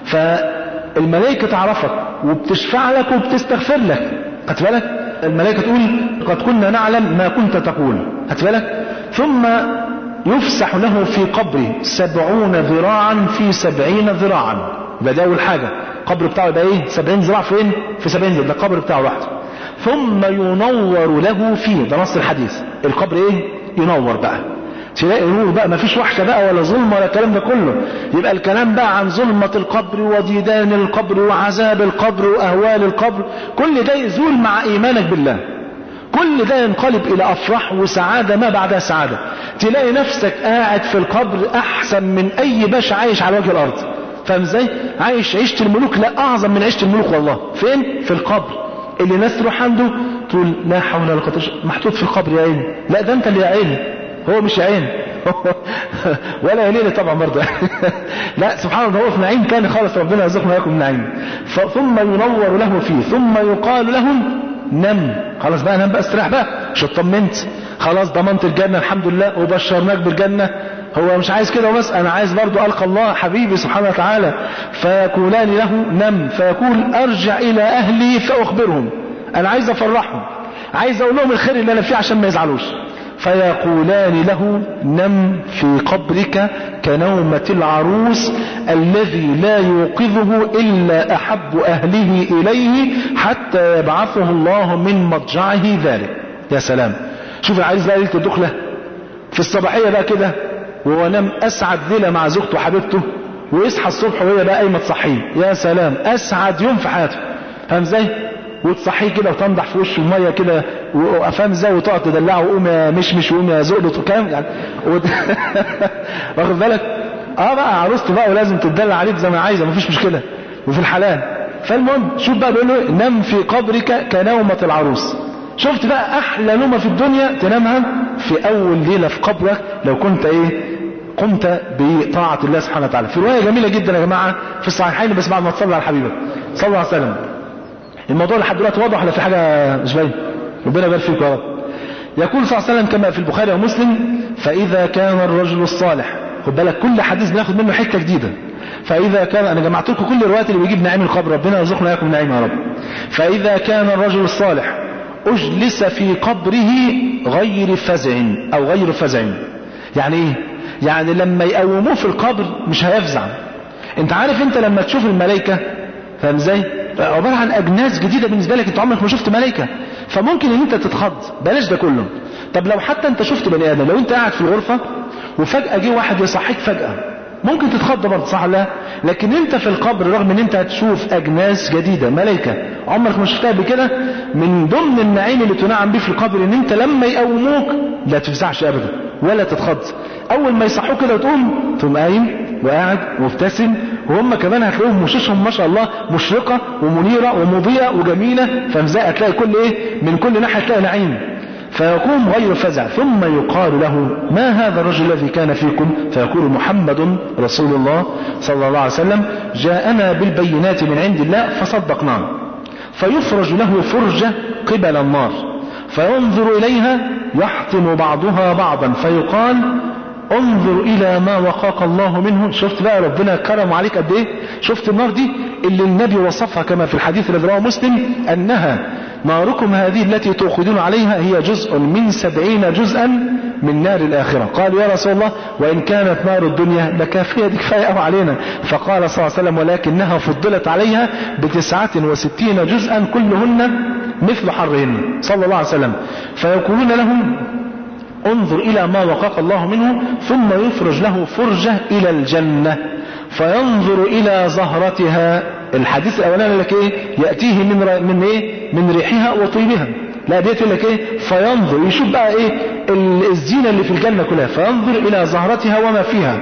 فالملائكة تعرفك وبتشفع لك وبتستغفر لك خدت بالك الملائكة تقول قد كنا نعلم ما كنت تقول خدت بالك ثم يفسح له في قبره سبعون ذراعا في سبعين ذراعا يبقى ده أول حاجة القبر بتاعه يبقى ايه سبعين ذراع فين في سبعين ذراع ده القبر بتاعه لوحده ثم ينور له فيه ده نص الحديث القبر ايه ينور بقى تلاقي نور بقى ما فيش وحشة بقى ولا ظلمة ولا الكلام ده كله يبقى الكلام بقى عن ظلمة القبر وديدان القبر وعذاب القبر وأهوال القبر كل ده يزول مع إيمانك بالله كل ده ينقلب إلى أفراح وسعادة ما بعدها سعادة تلاقي نفسك قاعد في القبر أحسن من أي باشا عايش على وجه الأرض فاهم ازاي؟ عايش عيشة الملوك لا أعظم من عيشة الملوك والله فين؟ في القبر اللي ناس تروح عنده تقول لا حول ولا قوة محطوط في القبر يا عيني لا ده أنت اللي يا عيني هو مش عين ولا يليل طبعا برضه لا سبحان الله هو في نعيم تاني خالص ربنا يرزقنا اياكم نعيم ثم ينور له فيه ثم يقال لهم نم خلاص بقى نام بقى استريح بقى مش اطمنت خلاص ضمنت الجنه الحمد لله وبشرناك بالجنه هو مش عايز كده وبس انا عايز برضو القى الله حبيبي سبحانه وتعالى فيقولان له نم فيقول ارجع الى اهلي فاخبرهم انا عايز افرحهم عايز اقول لهم الخير اللي انا فيه عشان ما يزعلوش فيقولان له نم في قبرك كنومة العروس الذي لا يوقظه إلا أحب أهله إليه حتى يبعثه الله من مضجعه ذلك يا سلام شوف العريس بقى ليلة الدخلة في الصباحية بقى كده وهو نام أسعد ليلة مع زوجته وحبيبته ويصحى الصبح وهي بقى قايمة تصحيه يا سلام أسعد يوم في حياته فاهم ازاي؟ وتصحيه كده وتنضح في وشه الميه كده وافهم ازاي وتقعد تدلعه وقوم يا مشمش وقوم يا زقلط وكلام يعني وت... واخد بالك اه بقى عروسته بقى ولازم تدلع عليك زي ما عايزه مفيش مشكله وفي الحلال فالمهم شوف بقى بيقول له نم في قبرك كنومة العروس شفت بقى احلى نومه في الدنيا تنامها في اول ليله في قبرك لو كنت ايه قمت بطاعة الله سبحانه وتعالى في رواية جميلة جدا يا جماعة في الصحيحين بس بعد ما تصلي على حبيبك صلى الله عليه وسلم الموضوع لحد دلوقتي واضح ولا في حاجة مش باين ربنا يبارك فيك يا رب يقول صلى الله عليه وسلم كما في البخاري ومسلم فإذا كان الرجل الصالح خد بالك كل حديث بناخد منه حتة جديدة فإذا كان أنا جمعت لكم كل الروايات اللي بيجيب نعيم القبر ربنا يرزقنا إياكم نعيم يا رب فإذا كان الرجل الصالح أجلس في قبره غير فزع أو غير فزع يعني إيه؟ يعني لما يقوموه في القبر مش هيفزع انت عارف انت لما تشوف الملائكة فاهم ازاي عبارة عن اجناس جديدة بالنسبة لك انت عمرك ما شفت ملائكة فممكن ان انت تتخض بلاش ده كله طب لو حتى انت شفت بني ادم لو انت قاعد في الغرفة وفجأة جه واحد يصحيك فجأة ممكن تتخض برضه صح لا لكن انت في القبر رغم ان انت هتشوف اجناس جديدة ملائكة عمرك ما شفتها قبل كده من ضمن النعيم اللي تنعم بيه في القبر ان انت لما يقوموك لا تفزعش ابدا ولا تتخض اول ما يصحوك كده وتقوم تقوم قايم وقاعد مبتسم وهم كمان هتلاقيهم وشوشهم ما شاء الله مشرقة ومنيرة ومضيئة وجميلة فمزاء هتلاقي كل ايه من كل ناحية تلاقي نعيم فيقوم غير فزع ثم يقال له ما هذا الرجل الذي كان فيكم فيقول محمد رسول الله صلى الله عليه وسلم جاءنا بالبينات من عند الله فصدقناه فيفرج له فرجة قبل النار فينظر إليها يحطم بعضها بعضا فيقال انظر الى ما وقاك الله منه شفت بقى ربنا كرم عليك قد ايه شفت النار دي اللي النبي وصفها كما في الحديث الذي رواه مسلم انها ناركم هذه التي تؤخذون عليها هي جزء من سبعين جزءا من نار الآخرة قالوا يا رسول الله وإن كانت نار الدنيا لكافية دي كفاية أو علينا فقال صلى الله عليه وسلم ولكنها فضلت عليها بتسعة وستين جزءا كلهن مثل حرهن صلى الله عليه وسلم فيقولون لهم انظر إلى ما وقاك الله منه ثم يفرج له فرجة إلى الجنة فينظر إلى زهرتها الحديث الأولاني لك إيه يأتيه من ر... من إيه من ريحها وطيبها لا ديت لك إيه فينظر يشوف بقى إيه الزينة اللي في الجنة كلها فينظر إلى زهرتها وما فيها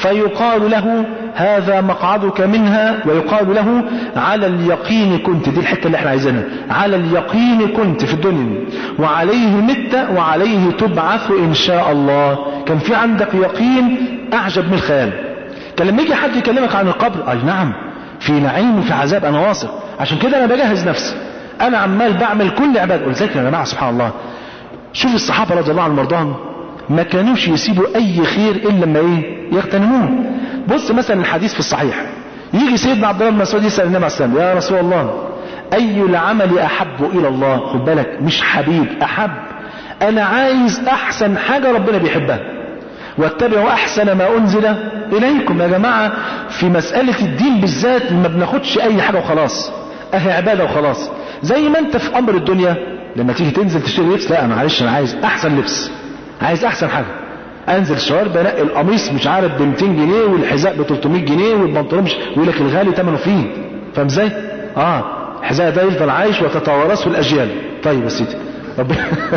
فيقال له هذا مقعدك منها ويقال له على اليقين كنت دي الحتة اللي احنا عايزينها على اليقين كنت في الدنيا وعليه مت وعليه تبعث إن شاء الله كان في عندك يقين أعجب من الخيال كان لما يجي حد يكلمك عن القبر أي نعم في نعيم وفي عذاب أنا واثق عشان كده أنا بجهز نفسي أنا عمال بعمل كل عباد قلت لك يا جماعة سبحان الله شوف الصحابة رضي الله عنهم مرضاهم ما كانوش يسيبوا أي خير إلا لما إيه يغتنموه بص مثلا الحديث في الصحيح يجي سيدنا عبد الله بن مسعود يسأل النبي عليه السلام يا رسول الله أي العمل أحب إلى الله خد بالك مش حبيب أحب أنا عايز أحسن حاجة ربنا بيحبها واتبعوا أحسن ما أنزل إليكم يا جماعة في مسألة الدين بالذات ما بناخدش أي حاجة وخلاص أهي عبادة وخلاص زي ما أنت في أمر الدنيا لما تيجي تنزل تشتري لبس لا معلش أنا عايز أحسن لبس عايز أحسن حاجة انزل الشوارع بلاقي القميص مش عارف ب 200 جنيه والحذاء ب 300 جنيه والبنطلون مش يقول لك الغالي ثمنه فيه فاهم ازاي؟ اه الحذاء ده يفضل عايش وتتوارثه الاجيال طيب يا سيدي ربنا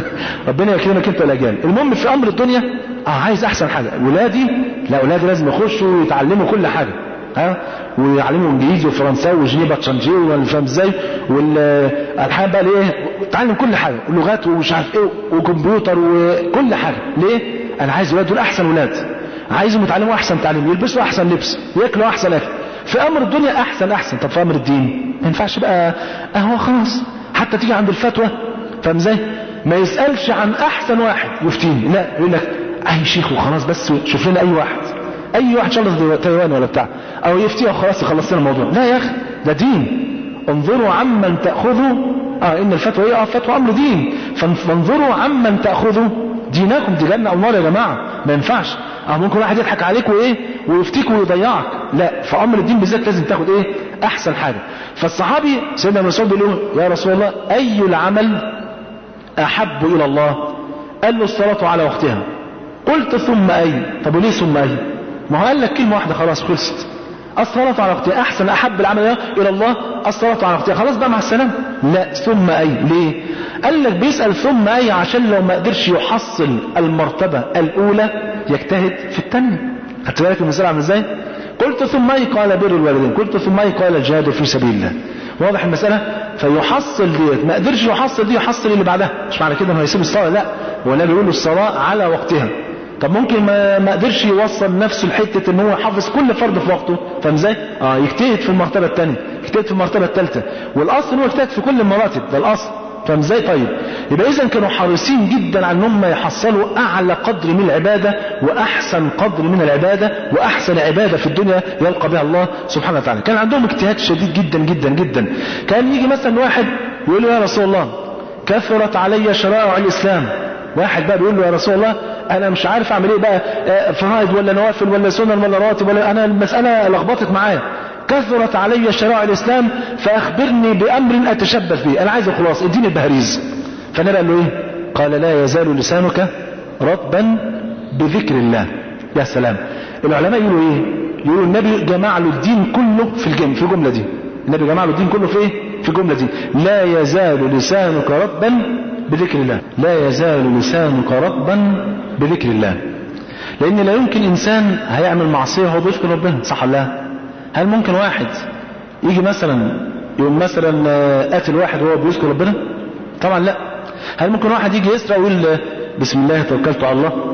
ربنا يكرمك انت الاجيال المهم في امر الدنيا اه عايز احسن حاجه ولادي لا اولادي لازم يخشوا ويتعلموا كل حاجه ها ويعلموا انجليزي وفرنساوي وجنيبه تشانجي ولا فاهم ازاي والحاجه بقى ايه تعلم كل حاجه لغات ومش عارف ايه وكمبيوتر وكل حاجه ليه انا عايز ولاد دول احسن ولاد عايزهم يتعلموا احسن تعليم يلبسوا احسن لبس وياكلوا احسن اكل في امر الدنيا احسن احسن طب في امر الدين ما ينفعش بقى اهو خلاص حتى تيجي عند الفتوى فاهم ازاي ما يسالش عن احسن واحد يفتيني لا يقول لك اي شيخ وخلاص بس شوف لنا اي واحد اي واحد شغل في تايوان ولا بتاع او يفتيه وخلاص يخلص لنا الموضوع لا يا اخي ده دين انظروا عمن تاخذوا اه ان الفتوى ايه اه فتوى امر دين فانظروا عمن تاخذوا دينكم دي جنة أو نار يا جماعة ما ينفعش اه ممكن واحد يضحك عليك وايه ويفتيك ويضيعك لا في امر الدين بالذات لازم تاخد ايه احسن حاجة فالصحابي سيدنا ابن مسعود بيقول له يا رسول الله اي العمل احب الى الله قال له الصلاة على وقتها قلت ثم اي طب وليه ثم اي ما هو قال لك كلمة واحدة خلاص خلصت الصلاة على وقتها أحسن أحب العمل إلى الله الصلاة على وقتها خلاص بقى مع السلامة لا ثم أي ليه قال لك بيسأل ثم أي عشان لو ما قدرش يحصل المرتبة الأولى يجتهد في الثانية خدت بالك المثال عامل ازاي قلت ثم أي قال بر الوالدين قلت ثم أي قال الجهاد في سبيل الله واضح المسألة فيحصل ديت ما قدرش يحصل دي يحصل اللي بعدها مش معنى كده انه هيسيب الصلاة لا هو النبي بيقول الصلاة على وقتها طب ممكن ما, ما قدرش يوصل نفسه لحته ان هو يحافظ كل فرد في وقته فاهم ازاي اه يجتهد في المرتبه الثانيه يجتهد في المرتبه الثالثه والاصل ان هو يجتهد في كل المراتب ده الاصل فاهم ازاي طيب يبقى اذا كانوا حريصين جدا على ان هم يحصلوا اعلى قدر من العباده واحسن قدر من العباده واحسن عباده في الدنيا يلقى بها الله سبحانه وتعالى كان عندهم اجتهاد شديد جدا جدا جدا كان يجي مثلا واحد يقول له يا رسول الله كثرت علي شرائع الاسلام واحد بقى بيقول له يا رسول الله انا مش عارف اعمل ايه بقى آه، فرائض ولا نوافل ولا سنن ولا رواتب ولا انا المساله لخبطت معايا كثرت علي شرائع الاسلام فاخبرني بامر اتشبث به انا عايز الخلاص اديني البهريز فالنبي قال له ايه قال لا يزال لسانك رطبا بذكر الله يا سلام العلماء يقولوا ايه يقولوا النبي جمع له الدين كله في الجمله في الجمله دي النبي جمع له الدين كله في ايه في الجمله دي لا يزال لسانك رطبا بذكر الله لا يزال لسانك رطبا بذكر الله لان لا يمكن انسان هيعمل معصيه وهو بيذكر ربنا صح ولا لا هل ممكن واحد يجي مثلا يقوم مثلا آه، قاتل واحد وهو بيذكر ربنا طبعا لا هل ممكن واحد يجي يسرق ويقول آه، بسم الله توكلت على الله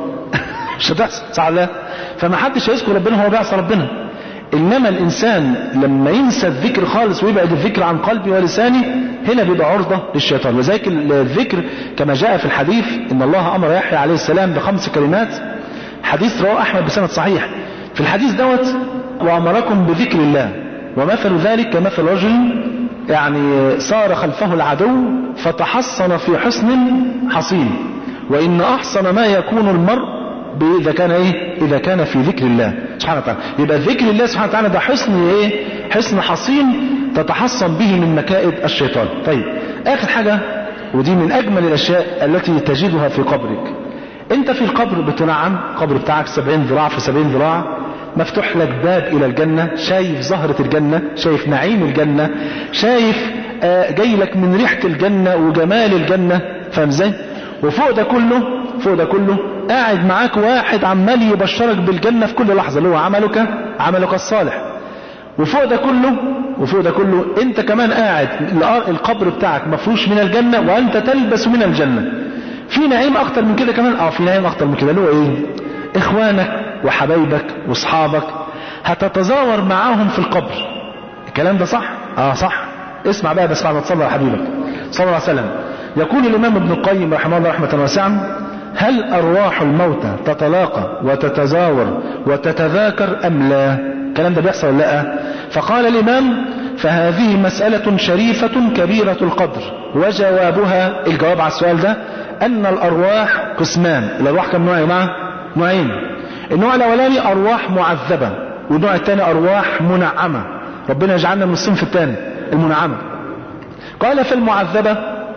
مش هتحصل صح ولا لا فما حدش هيذكر ربنا وهو بيعصى ربنا انما الانسان لما ينسى الذكر خالص ويبعد الذكر عن قلبه ولسانه هنا بيبقى عرضه للشيطان وذلك الذكر كما جاء في الحديث ان الله امر يحيى عليه السلام بخمس كلمات حديث رواه احمد بسند صحيح في الحديث دوت وامركم بذكر الله ومثل ذلك كمثل رجل يعني صار خلفه العدو فتحصن في حصن حصين وان احصن ما يكون المرء اذا كان ايه اذا كان في ذكر الله سبحانه وتعالى يبقى ذكر الله سبحانه وتعالى ده حصن ايه حصن حصين تتحصن به من مكائد الشيطان طيب اخر حاجه ودي من اجمل الاشياء التي تجدها في قبرك انت في القبر بتنعم قبر بتاعك 70 ذراع في 70 ذراع مفتوح لك باب الى الجنه شايف زهره الجنه شايف نعيم الجنه شايف آه جاي لك من ريحه الجنه وجمال الجنه فاهم ازاي وفوق ده كله فوق ده كله قاعد معاك واحد عمال يبشرك بالجنة في كل لحظة اللي هو عملك عملك الصالح وفوق ده كله وفوق ده كله انت كمان قاعد القبر بتاعك مفروش من الجنة وانت تلبس من الجنة في نعيم اكتر من كده كمان اه في نعيم اكتر من كده اللي هو ايه اخوانك وحبايبك واصحابك هتتزاور معاهم في القبر الكلام ده صح اه صح اسمع بقى بس بعد ما تصلي على حبيبك صلى الله عليه وسلم يقول الامام ابن القيم رحمه الله رحمه واسعه هل أرواح الموتى تتلاقى وتتزاور وتتذاكر أم لا الكلام ده بيحصل ولا لا فقال الإمام فهذه مسألة شريفة كبيرة القدر وجوابها الجواب على السؤال ده أن الأرواح قسمان الأرواح كم نوع يا جماعة نوعين النوع الأولاني أرواح معذبة والنوع الثاني أرواح منعمة ربنا يجعلنا من الصنف الثاني المنعمة قال في المعذبة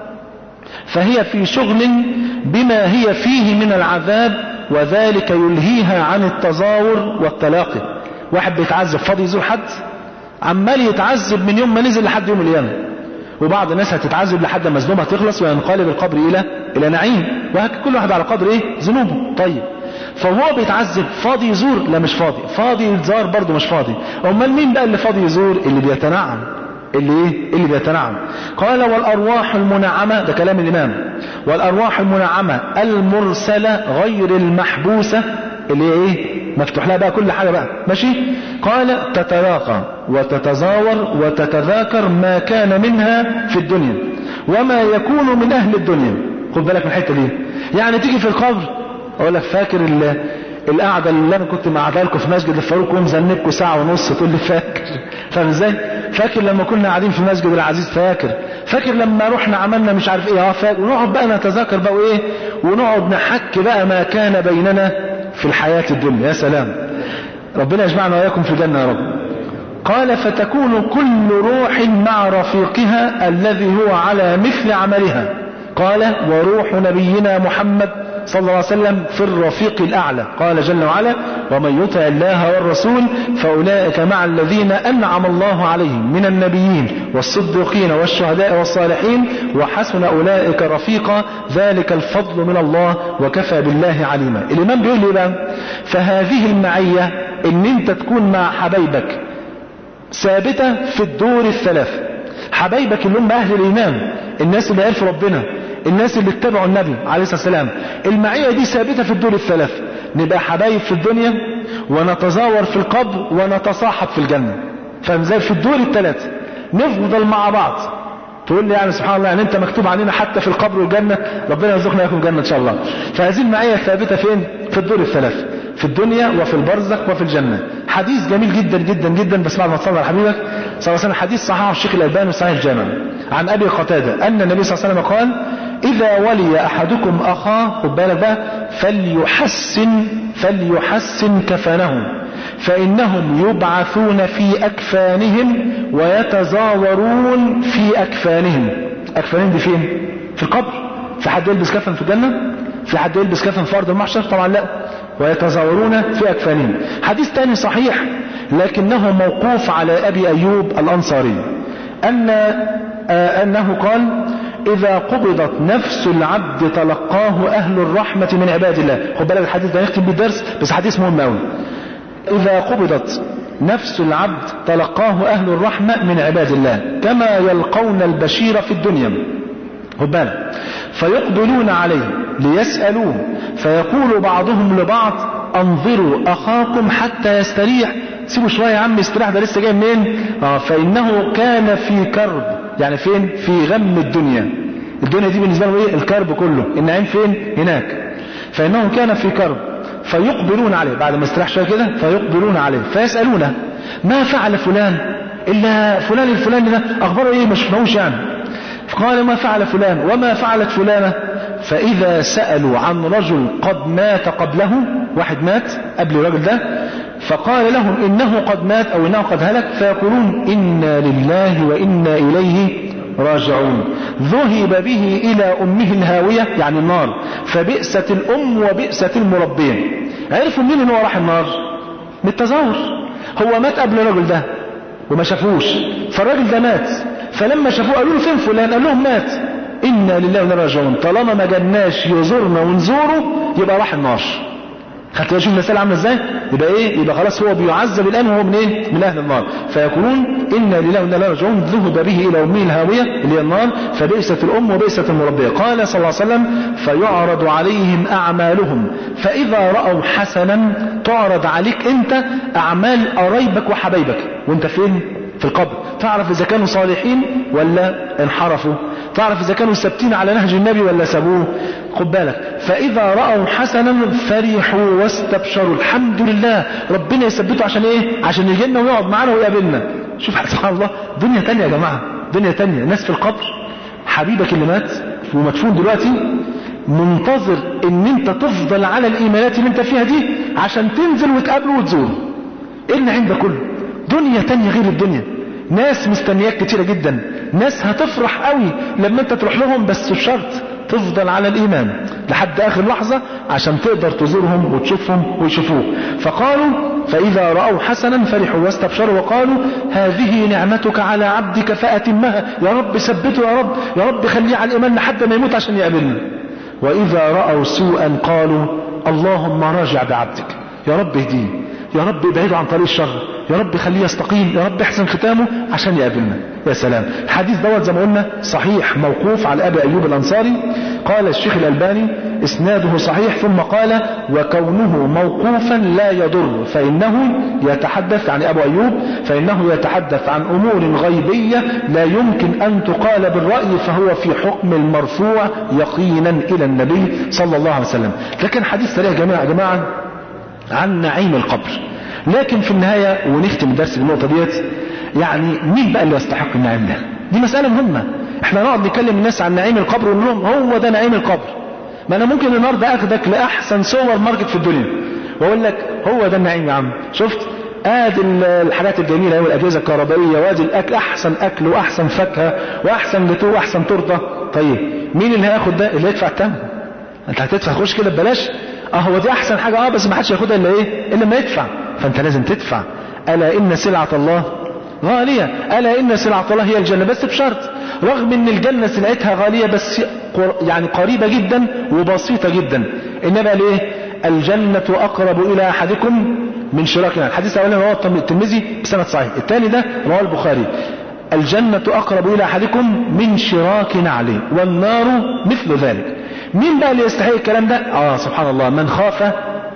فهي في شغل بما هي فيه من العذاب وذلك يلهيها عن التزاور والتلاقي واحد بيتعذب فاضي يزور حد عمال يتعذب من يوم ما نزل لحد يوم القيامه وبعض الناس هتتعذب لحد ما ذنوبها تخلص وينقلب القبر الى الى نعيم وهكذا كل واحد على قدر ايه ذنوبه طيب فهو بيتعذب فاضي يزور لا مش فاضي فاضي يزار برضه مش فاضي امال مين بقى اللي فاضي يزور اللي بيتنعم اللي ايه اللي بيتنعم قال والارواح المنعمه ده كلام الامام والارواح المنعمه المرسله غير المحبوسه اللي هي ايه مفتوح لها بقى كل حاجه بقى ماشي قال تتلاقى وتتزاور وتتذاكر ما كان منها في الدنيا وما يكون من اهل الدنيا خد بالك من الحته دي يعني تيجي في القبر اقول لك فاكر القعده اللي انا كنت مقعدها لكم في مسجد الفاروق ومذنبكم ساعه ونص تقول لي فاكر فاهم ازاي فاكر لما كنا قاعدين في مسجد العزيز فاكر فاكر لما رحنا عملنا مش عارف ايه اه فاكر ونقعد بقى نتذاكر بقى وايه ونقعد نحك بقى ما كان بيننا في الحياه الدنيا يا سلام ربنا يجمعنا واياكم في الجنه يا رب قال فتكون كل روح مع رفيقها الذي هو على مثل عملها قال وروح نبينا محمد صلى الله عليه وسلم في الرفيق الأعلى قال جل وعلا ومن يطع الله والرسول فأولئك مع الذين أنعم الله عليهم من النبيين والصديقين والشهداء والصالحين وحسن أولئك رفيقا ذلك الفضل من الله وكفى بالله عليما الإمام بيقول لي بقى فهذه المعية ان انت تكون مع حبايبك ثابتة في الدور الثلاث حبايبك اللي هم أهل الإيمان الناس اللي عرفوا ربنا الناس اللي اتبعوا النبي عليه الصلاة والسلام المعية دي ثابتة في الدور الثلاث نبقى حبايب في الدنيا ونتزاور في القبر ونتصاحب في الجنة فاهم ازاي في الدور الثلاث نفضل مع بعض تقول لي يعني سبحان الله يعني انت مكتوب علينا حتى في القبر والجنة ربنا يرزقنا لكم الجنة ان شاء الله فهذه المعية ثابتة فين في الدور الثلاث في الدنيا وفي البرزخ وفي الجنة حديث جميل جدا جدا جدا بس بعد ما تصلي على حبيبك صلى الله عليه وسلم حديث صححه الشيخ الألباني وصحيح الجامع عن أبي قتادة أن النبي صلى الله عليه وسلم قال إذا ولي أحدكم أخاه خد بالك بقى فليحسن فليحسن كفنه فإنهم يبعثون في أكفانهم ويتزاورون في أكفانهم أكفانهم دي فين في القبر في حد يلبس كفن في الجنة في حد يلبس كفن في أرض المحشر طبعا لا ويتزاورون في أكفانهم حديث تاني صحيح لكنه موقوف على أبي أيوب الأنصاري أن آه أنه قال إذا قبضت نفس العبد تلقاه أهل الرحمة من عباد الله خد بالك الحديث ده نختم بالدرس بس حديث مهم قوي إذا قبضت نفس العبد تلقاه أهل الرحمة من عباد الله كما يلقون البشير في الدنيا خد بالك فيقبلون عليه ليسألوه فيقول بعضهم لبعض انظروا أخاكم حتى يستريح سيبوا شوية يا عم يستريح ده لسه جاي منين آه فإنه كان في كرب يعني فين في غم الدنيا الدنيا دي بالنسبة له ايه الكرب كله النعيم فين هناك فإنه كان في كرب فيقبلون عليه بعد ما استراح شوية كده فيقبلون عليه فيسألونه ما فعل فلان إلا فلان الفلاني ده أخباره إيه مش شفناهوش يعني فقال ما فعل فلان وما فعلت فلانة فإذا سألوا عن رجل قد مات قبله واحد مات قبل الرجل ده فقال لهم إنه قد مات أو إنه قد هلك فيقولون إنا لله وإنا إليه راجعون ذهب به إلى أمه الهاوية يعني النار فبئست الأم وبئست المربية عرفوا منين إن هو راح النار بالتظاهر هو مات قبل الرجل ده وما شافوش فالراجل ده مات فلما شافوه قالوا له فين فلان قال لهم مات إنا لله وإنا راجعون طالما ما جناش يزورنا ونزوره يبقى راح النار خدت بالك المسألة عاملة ازاي يبقى ايه يبقى خلاص هو بيعذب الآن وهو من ايه من أهل النار فيقولون إنا لله وإنا راجعون ذهب به إلى أمه الهاوية اللي هي النار فبئست الأم وبئست المربية قال صلى الله عليه وسلم فيعرض عليهم أعمالهم فإذا رأوا حسنا تعرض عليك أنت أعمال قرايبك وحبايبك وأنت فين في القبر تعرف إذا كانوا صالحين ولا انحرفوا تعرف إذا كانوا ثابتين على نهج النبي ولا سابوه خد بالك فإذا رأوا حسنا فرحوا واستبشروا الحمد لله ربنا يثبته عشان إيه عشان يجينا ويقعد معانا ويقابلنا شوف سبحان الله دنيا تانية يا جماعة دنيا تانية ناس في القبر حبيبك اللي مات ومدفون دلوقتي منتظر ان انت تفضل على الايمانات اللي انت فيها دي عشان تنزل وتقابله وتزوره ايه اللي عندك كله دنيا تانية غير الدنيا ناس مستنياك كتيرة جدا ناس هتفرح قوي لما انت تروح لهم بس بشرط تفضل على الايمان لحد اخر لحظة عشان تقدر تزورهم وتشوفهم ويشوفوك فقالوا فاذا رأوا حسنا فرحوا واستبشروا وقالوا هذه نعمتك على عبدك فاتمها يا رب ثبته يا رب يا رب خليه على الايمان لحد ما يموت عشان يقابلنا واذا رأوا سوءا قالوا اللهم راجع بعبدك يا رب اهديه يا رب ابعده عن طريق الشر يا رب خليه يستقيم يا رب احسن ختامه عشان يقابلنا يا سلام الحديث دوت زي ما قلنا صحيح موقوف على ابي ايوب الانصاري قال الشيخ الالباني اسناده صحيح ثم قال وكونه موقوفا لا يضر فانه يتحدث عن ابو ايوب فانه يتحدث عن امور غيبيه لا يمكن ان تقال بالراي فهو في حكم المرفوع يقينا الى النبي صلى الله عليه وسلم لكن حديث سريع يا جماعه يا جماعه عن نعيم القبر لكن في النهاية ونختم الدرس بالنقطة ديت يعني مين بقى اللي يستحق النعيم ده دي مسألة مهمة احنا نقعد نكلم الناس عن نعيم القبر ونقول لهم هو ده نعيم القبر ما انا ممكن النهارده اخدك لاحسن سوبر ماركت في الدنيا واقول لك هو ده النعيم يا عم شفت ادي الحاجات الجميله والاجهزه الكهربائيه وادي الاكل احسن اكل واحسن فاكهه واحسن جاتوه واحسن تورته طيب مين اللي هياخد ده اللي يدفع الثمن انت هتدفع خش كده ببلاش اه هو دي احسن حاجه اه بس ما حدش ياخدها الا ايه الا ما يدفع فانت لازم تدفع الا ان سلعه الله غاليه الا ان سلعه الله هي الجنه بس بشرط رغم ان الجنه سلعتها غاليه بس يعني قريبه جدا وبسيطه جدا انما ليه الجنه اقرب الى احدكم من شراك نعل الحديث الاولاني رواه الترمذي بسند صحيح الثاني ده رواه البخاري الجنة أقرب إلى أحدكم من شراك نعله والنار مثل ذلك مين بقى اللي يستحق الكلام ده آه سبحان الله من خاف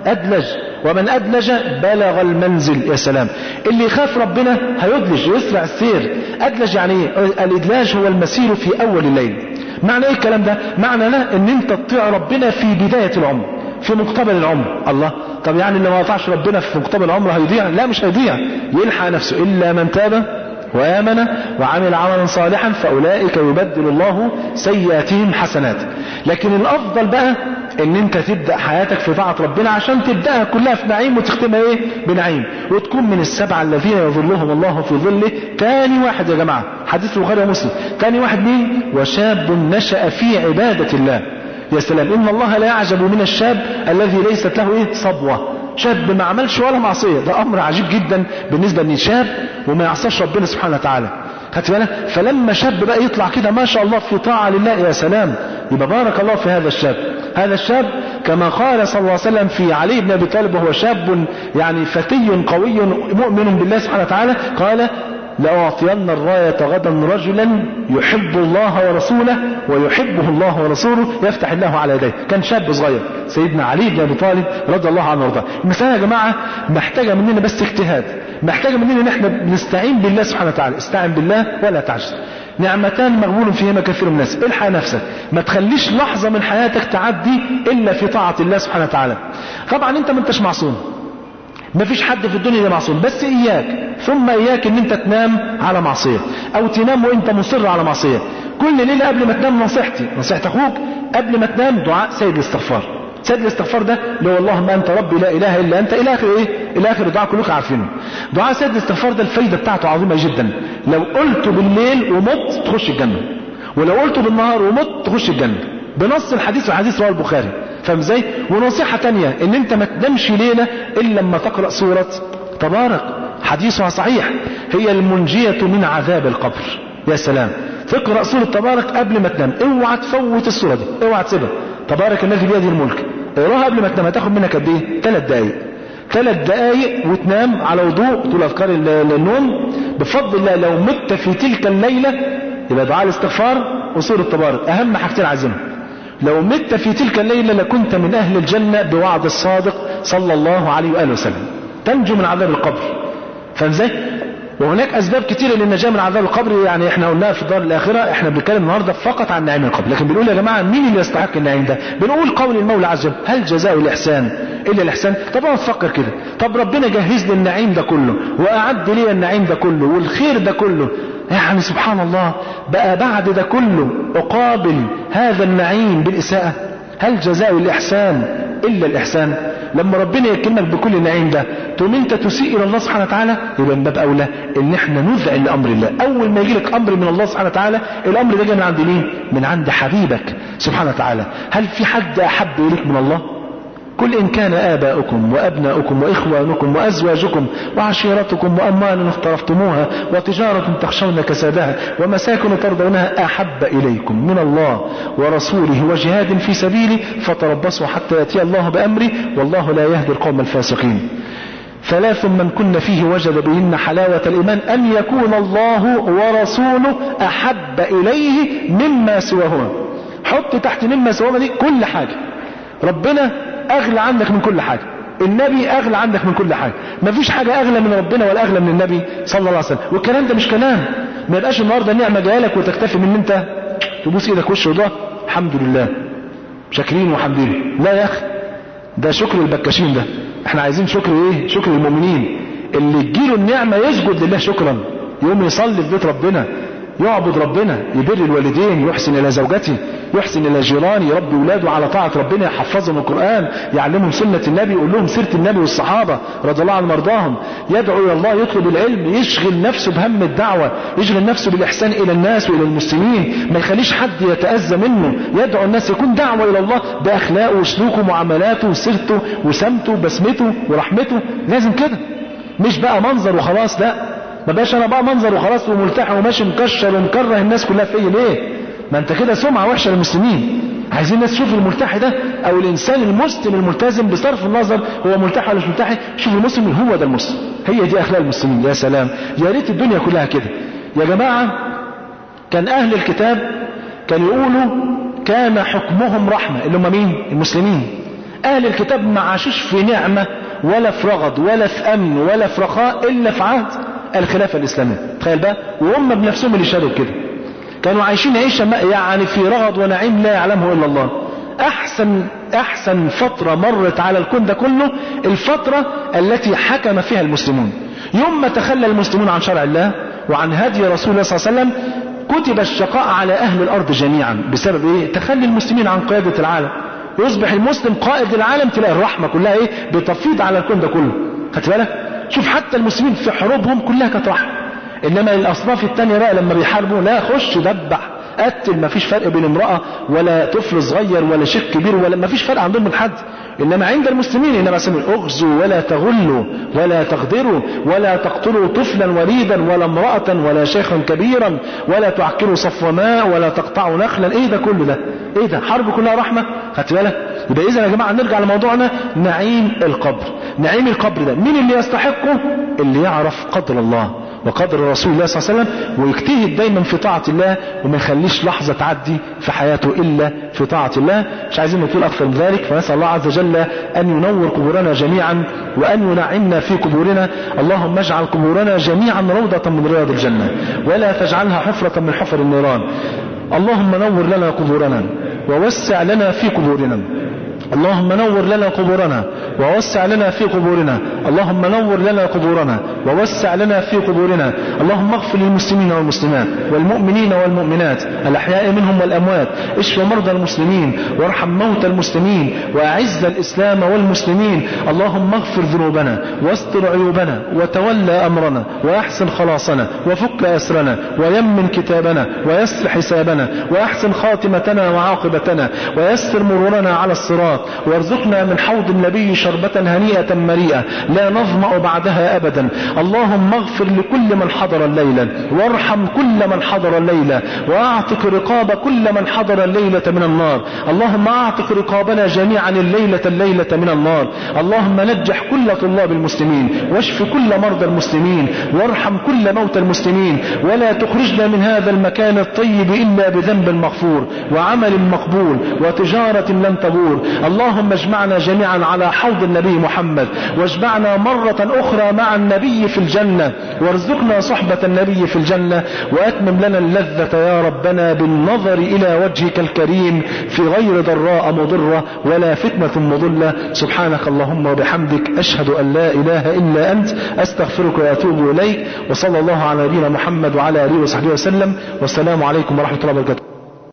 أدلج ومن أدلج بلغ المنزل يا سلام اللي يخاف ربنا هيدلج ويسرع السير أدلج يعني إيه؟ الإدلاج هو المسير في أول الليل معنى ايه الكلام ده معنى لا ان انت تطيع ربنا في بداية العمر في مقتبل العمر الله طب يعني اللي ما يطاعش ربنا في مقتبل العمر هيضيع لا مش هيضيع يلحق نفسه الا من تاب وآمن وعمل عملا صالحا فأولئك يبدل الله سيئاتهم حسنات لكن الأفضل بقى ان انت تبدأ حياتك في طاعة ربنا عشان تبدأها كلها في نعيم وتختمها ايه بنعيم وتكون من السبعة الذين يظلهم الله في ظله تاني واحد يا جماعة حديث البخاري ومسلم تاني واحد مين وشاب نشأ في عبادة الله يا سلام ان الله لا يعجب من الشاب الذي ليست له ايه صبوة شاب ما عملش ولا معصية ده امر عجيب جدا بالنسبة ان شاب وما يعصاش ربنا سبحانه وتعالى خدت بالك فلما شاب بقى يطلع كده ما شاء الله في طاعة لله يا سلام يبقى بارك الله في هذا الشاب هذا الشاب كما قال صلى الله عليه وسلم في علي بن ابي طالب وهو شاب يعني فتي قوي مؤمن بالله سبحانه وتعالى قال لأعطين الراية غدا رجلا يحب الله ورسوله ويحبه الله ورسوله يفتح الله على يديه كان شاب صغير سيدنا علي بن ابي طالب رضي الله عنه وارضاه المسألة يا جماعة محتاجة مننا بس اجتهاد محتاجة مننا ان احنا نستعين بالله سبحانه وتعالى استعن بالله ولا تعجز نعمتان مغبول فيهما كثير من الناس الحق نفسك ما تخليش لحظة من حياتك تعدي إلا في طاعة الله سبحانه وتعالى طبعا انت ما انتش معصوم ما فيش حد في الدنيا معصوم بس إياك ثم إياك ان انت تنام على معصية او تنام وانت مصر على معصية كل ليلة قبل ما تنام نصيحتي نصيحة اخوك قبل ما تنام دعاء سيد الاستغفار سيد الاستغفار ده اللي هو اللهم انت ربي لا اله الا انت الى اخر ايه الى اخر دعاء كلكم عارفينه دعاء سيد الاستغفار ده الفايده بتاعته عظيمه جدا لو قلته بالليل ومت تخش الجنه ولو قلته بالنهار ومت تخش الجنه بنص الحديث والحديث رواه البخاري فاهم ازاي ونصيحه تانية ان انت ما تنامش ليله الا لما تقرا سوره تبارك حديثها صحيح هي المنجيه من عذاب القبر يا سلام تقرا سوره تبارك قبل ما تنام اوعى تفوت السوره دي اوعى تسيبها تبارك الذي بيده الملك اقراها قبل ما تنام هتاخد منك قد ايه ثلاث دقايق ثلاث دقايق وتنام على وضوء طول اذكار النوم بفضل الله لو مت في تلك الليله يبقى دعاء الاستغفار وسوره تبارك اهم حاجتين عايزينهم لو مت في تلك الليله لكنت من اهل الجنه بوعد الصادق صلى الله عليه واله وسلم تنجو من عذاب القبر فاهم ازاي وهناك اسباب كتيره للنجاه من عذاب القبر يعني احنا قلناها في الدار الاخره احنا بنتكلم النهارده فقط عن نعيم القبر لكن بنقول يا جماعه مين اللي يستحق النعيم ده بنقول قول المولى عز وجل هل جزاء الاحسان الا الاحسان طب اقعد تفكر كده طب ربنا جهز لي النعيم ده كله واعد لي النعيم ده كله والخير ده كله يعني سبحان الله بقى بعد ده كله اقابل هذا النعيم بالاساءه هل جزاء الاحسان الا الاحسان لما ربنا يكلمك بكل النعيم ده تقوم انت تسيء الى الله سبحانه وتعالى يبقى من باب اولى ان احنا نذعن لامر الله اول ما يجي لك امر من الله سبحانه وتعالى الامر ده جاي من عند مين من عند حبيبك سبحانه وتعالى هل في حد احب اليك من الله قل إن كان آباؤكم وأبناؤكم وإخوانكم وأزواجكم وعشيرتكم وأموال اقترفتموها وتجارة تخشون كسادها ومساكن ترضونها أحب إليكم من الله ورسوله وجهاد في سبيله فتربصوا حتى يأتي الله بأمره والله لا يهدي القوم الفاسقين ثلاث من كن فيه وجد بهن حلاوة الإيمان أن يكون الله ورسوله أحب إليه مما سواهما حط تحت مما سواهما دي كل حاجة ربنا اغلى عندك من كل حاجة النبي اغلى عندك من كل حاجة مفيش حاجة اغلى من ربنا ولا اغلى من النبي صلى الله عليه وسلم والكلام ده مش كلام ما يبقاش النهارده النعمة جايلك وتكتفي من ان انت تبوس ايدك وش وضهر الحمد لله شاكرين وحمدين لا يا اخي ده شكر البكاشين ده احنا عايزين شكر ايه شكر المؤمنين اللي تجيله النعمة يسجد لله شكرا يقوم يصلي في بيت ربنا يعبد ربنا يبر الوالدين يحسن الى زوجته يحسن الى جيرانه يربي اولاده على طاعه ربنا يحفظهم القران يعلمهم سنه النبي يقول لهم سيره النبي والصحابه رضي الله عنهم وارضاهم يدعو الى الله يطلب العلم يشغل نفسه بهم الدعوه يشغل نفسه بالاحسان الى الناس والى المسلمين ما يخليش حد يتاذى منه يدعو الناس يكون دعوه الى الله باخلاقه وسلوكه ومعاملاته وسيرته وسمته وبسمته ورحمته لازم كده مش بقى منظر وخلاص لا ما بقاش انا بقى منظر وخلاص وملتحي وماشي مكشر ومكره الناس كلها فيا ليه ما انت كده سمعه وحشه للمسلمين عايزين الناس تشوف الملتحي ده او الانسان المسلم الملتزم بصرف النظر هو ملتحي ولا مش ملتحي شوف المسلم هو ده المسلم هي دي اخلاق المسلمين يا سلام يا ريت الدنيا كلها كده يا جماعه كان اهل الكتاب كانوا يقولوا كان حكمهم رحمه اللي هم مين المسلمين اهل الكتاب ما عاشوش في نعمة ولا في رغد ولا في امن ولا في رخاء الا في عهد الخلافة الاسلامية تخيل بقى وهم بنفسهم اللي شالوا كده كانوا عايشين عيشة يعني في رغد ونعيم لا يعلمه الا الله احسن احسن فترة مرت على الكون ده كله الفترة التي حكم فيها المسلمون يوم ما تخلى المسلمون عن شرع الله وعن هدي رسول الله صلى الله عليه وسلم كتب الشقاء على اهل الارض جميعا بسبب ايه تخلي المسلمين عن قيادة العالم يصبح المسلم قائد العالم تلاقي الرحمة كلها ايه بتفيض على الكون ده كله خدت بالك شوف حتى المسلمين في حروبهم كلها كانت رحمة انما الاصناف التانية بقى لما بيحاربوا لا خش دبح قتل ما فيش فرق بين امرأة ولا طفل صغير ولا شيخ كبير ولا ما فيش فرق عندهم من حد انما عند المسلمين انما سموا اغزوا ولا تغلوا ولا تغدروا ولا تقتلوا طفلا وليدا ولا امرأة ولا شيخا كبيرا ولا تعكروا صف ماء ولا تقطعوا نخلا ايه ده كله ده ايه ده حرب كلها رحمة خدت بالك يبقى اذا يا جماعة نرجع لموضوعنا نعيم القبر نعيم القبر ده مين اللي يستحقه اللي يعرف قدر الله وقدر رسول الله صلى الله عليه وسلم ويجتهد دايما في طاعة الله وما يخليش لحظة تعدي في حياته إلا في طاعة الله مش عايزين نطول أكثر من ذلك فنسأل الله عز وجل أن ينور قبورنا جميعا وأن ينعمنا في قبورنا اللهم اجعل قبورنا جميعا روضة من رياض الجنة ولا تجعلها حفرة من حفر النيران اللهم نور لنا قبورنا ووسع لنا في قبورنا اللهم نور لنا قبورنا ووسع لنا في قبورنا اللهم نور لنا قبورنا ووسع لنا في قبورنا اللهم اغفر للمسلمين والمسلمات والمؤمنين والمؤمنات الأحياء منهم والأموات اشف مرضى المسلمين وارحم موتى المسلمين وأعز الإسلام والمسلمين اللهم اغفر ذنوبنا واستر عيوبنا وتولى أمرنا وأحسن خلاصنا وفك أسرنا ويمن كتابنا ويسر حسابنا وأحسن خاتمتنا وعاقبتنا ويسر مرورنا على الصراط وارزقنا من حوض النبي شربة هنيئة مريئة لا نظمأ بعدها أبدا اللهم اغفر لكل من حضر الليلة وارحم كل من حضر الليلة واعتق رقاب كل من حضر الليلة من النار اللهم اعتق رقابنا جميعا الليلة الليلة من النار اللهم نجح كل طلاب المسلمين واشف كل مرضى المسلمين وارحم كل موتى المسلمين ولا تخرجنا من هذا المكان الطيب إلا بذنب مغفور وعمل مقبول وتجارة لن تبور اللهم اجمعنا جميعا على حوض النبي محمد واجمعنا مرة أخرى مع النبي في الجنة وارزقنا صحبة النبي في الجنة وأتمم لنا اللذة يا ربنا بالنظر إلى وجهك الكريم في غير ضراء مضرة ولا فتنة مضلة سبحانك اللهم وبحمدك أشهد أن لا إله إلا أنت أستغفرك وأتوب إليك وصلى الله على نبينا محمد وعلى آله وصحبه وسلم والسلام عليكم ورحمة الله وبركاته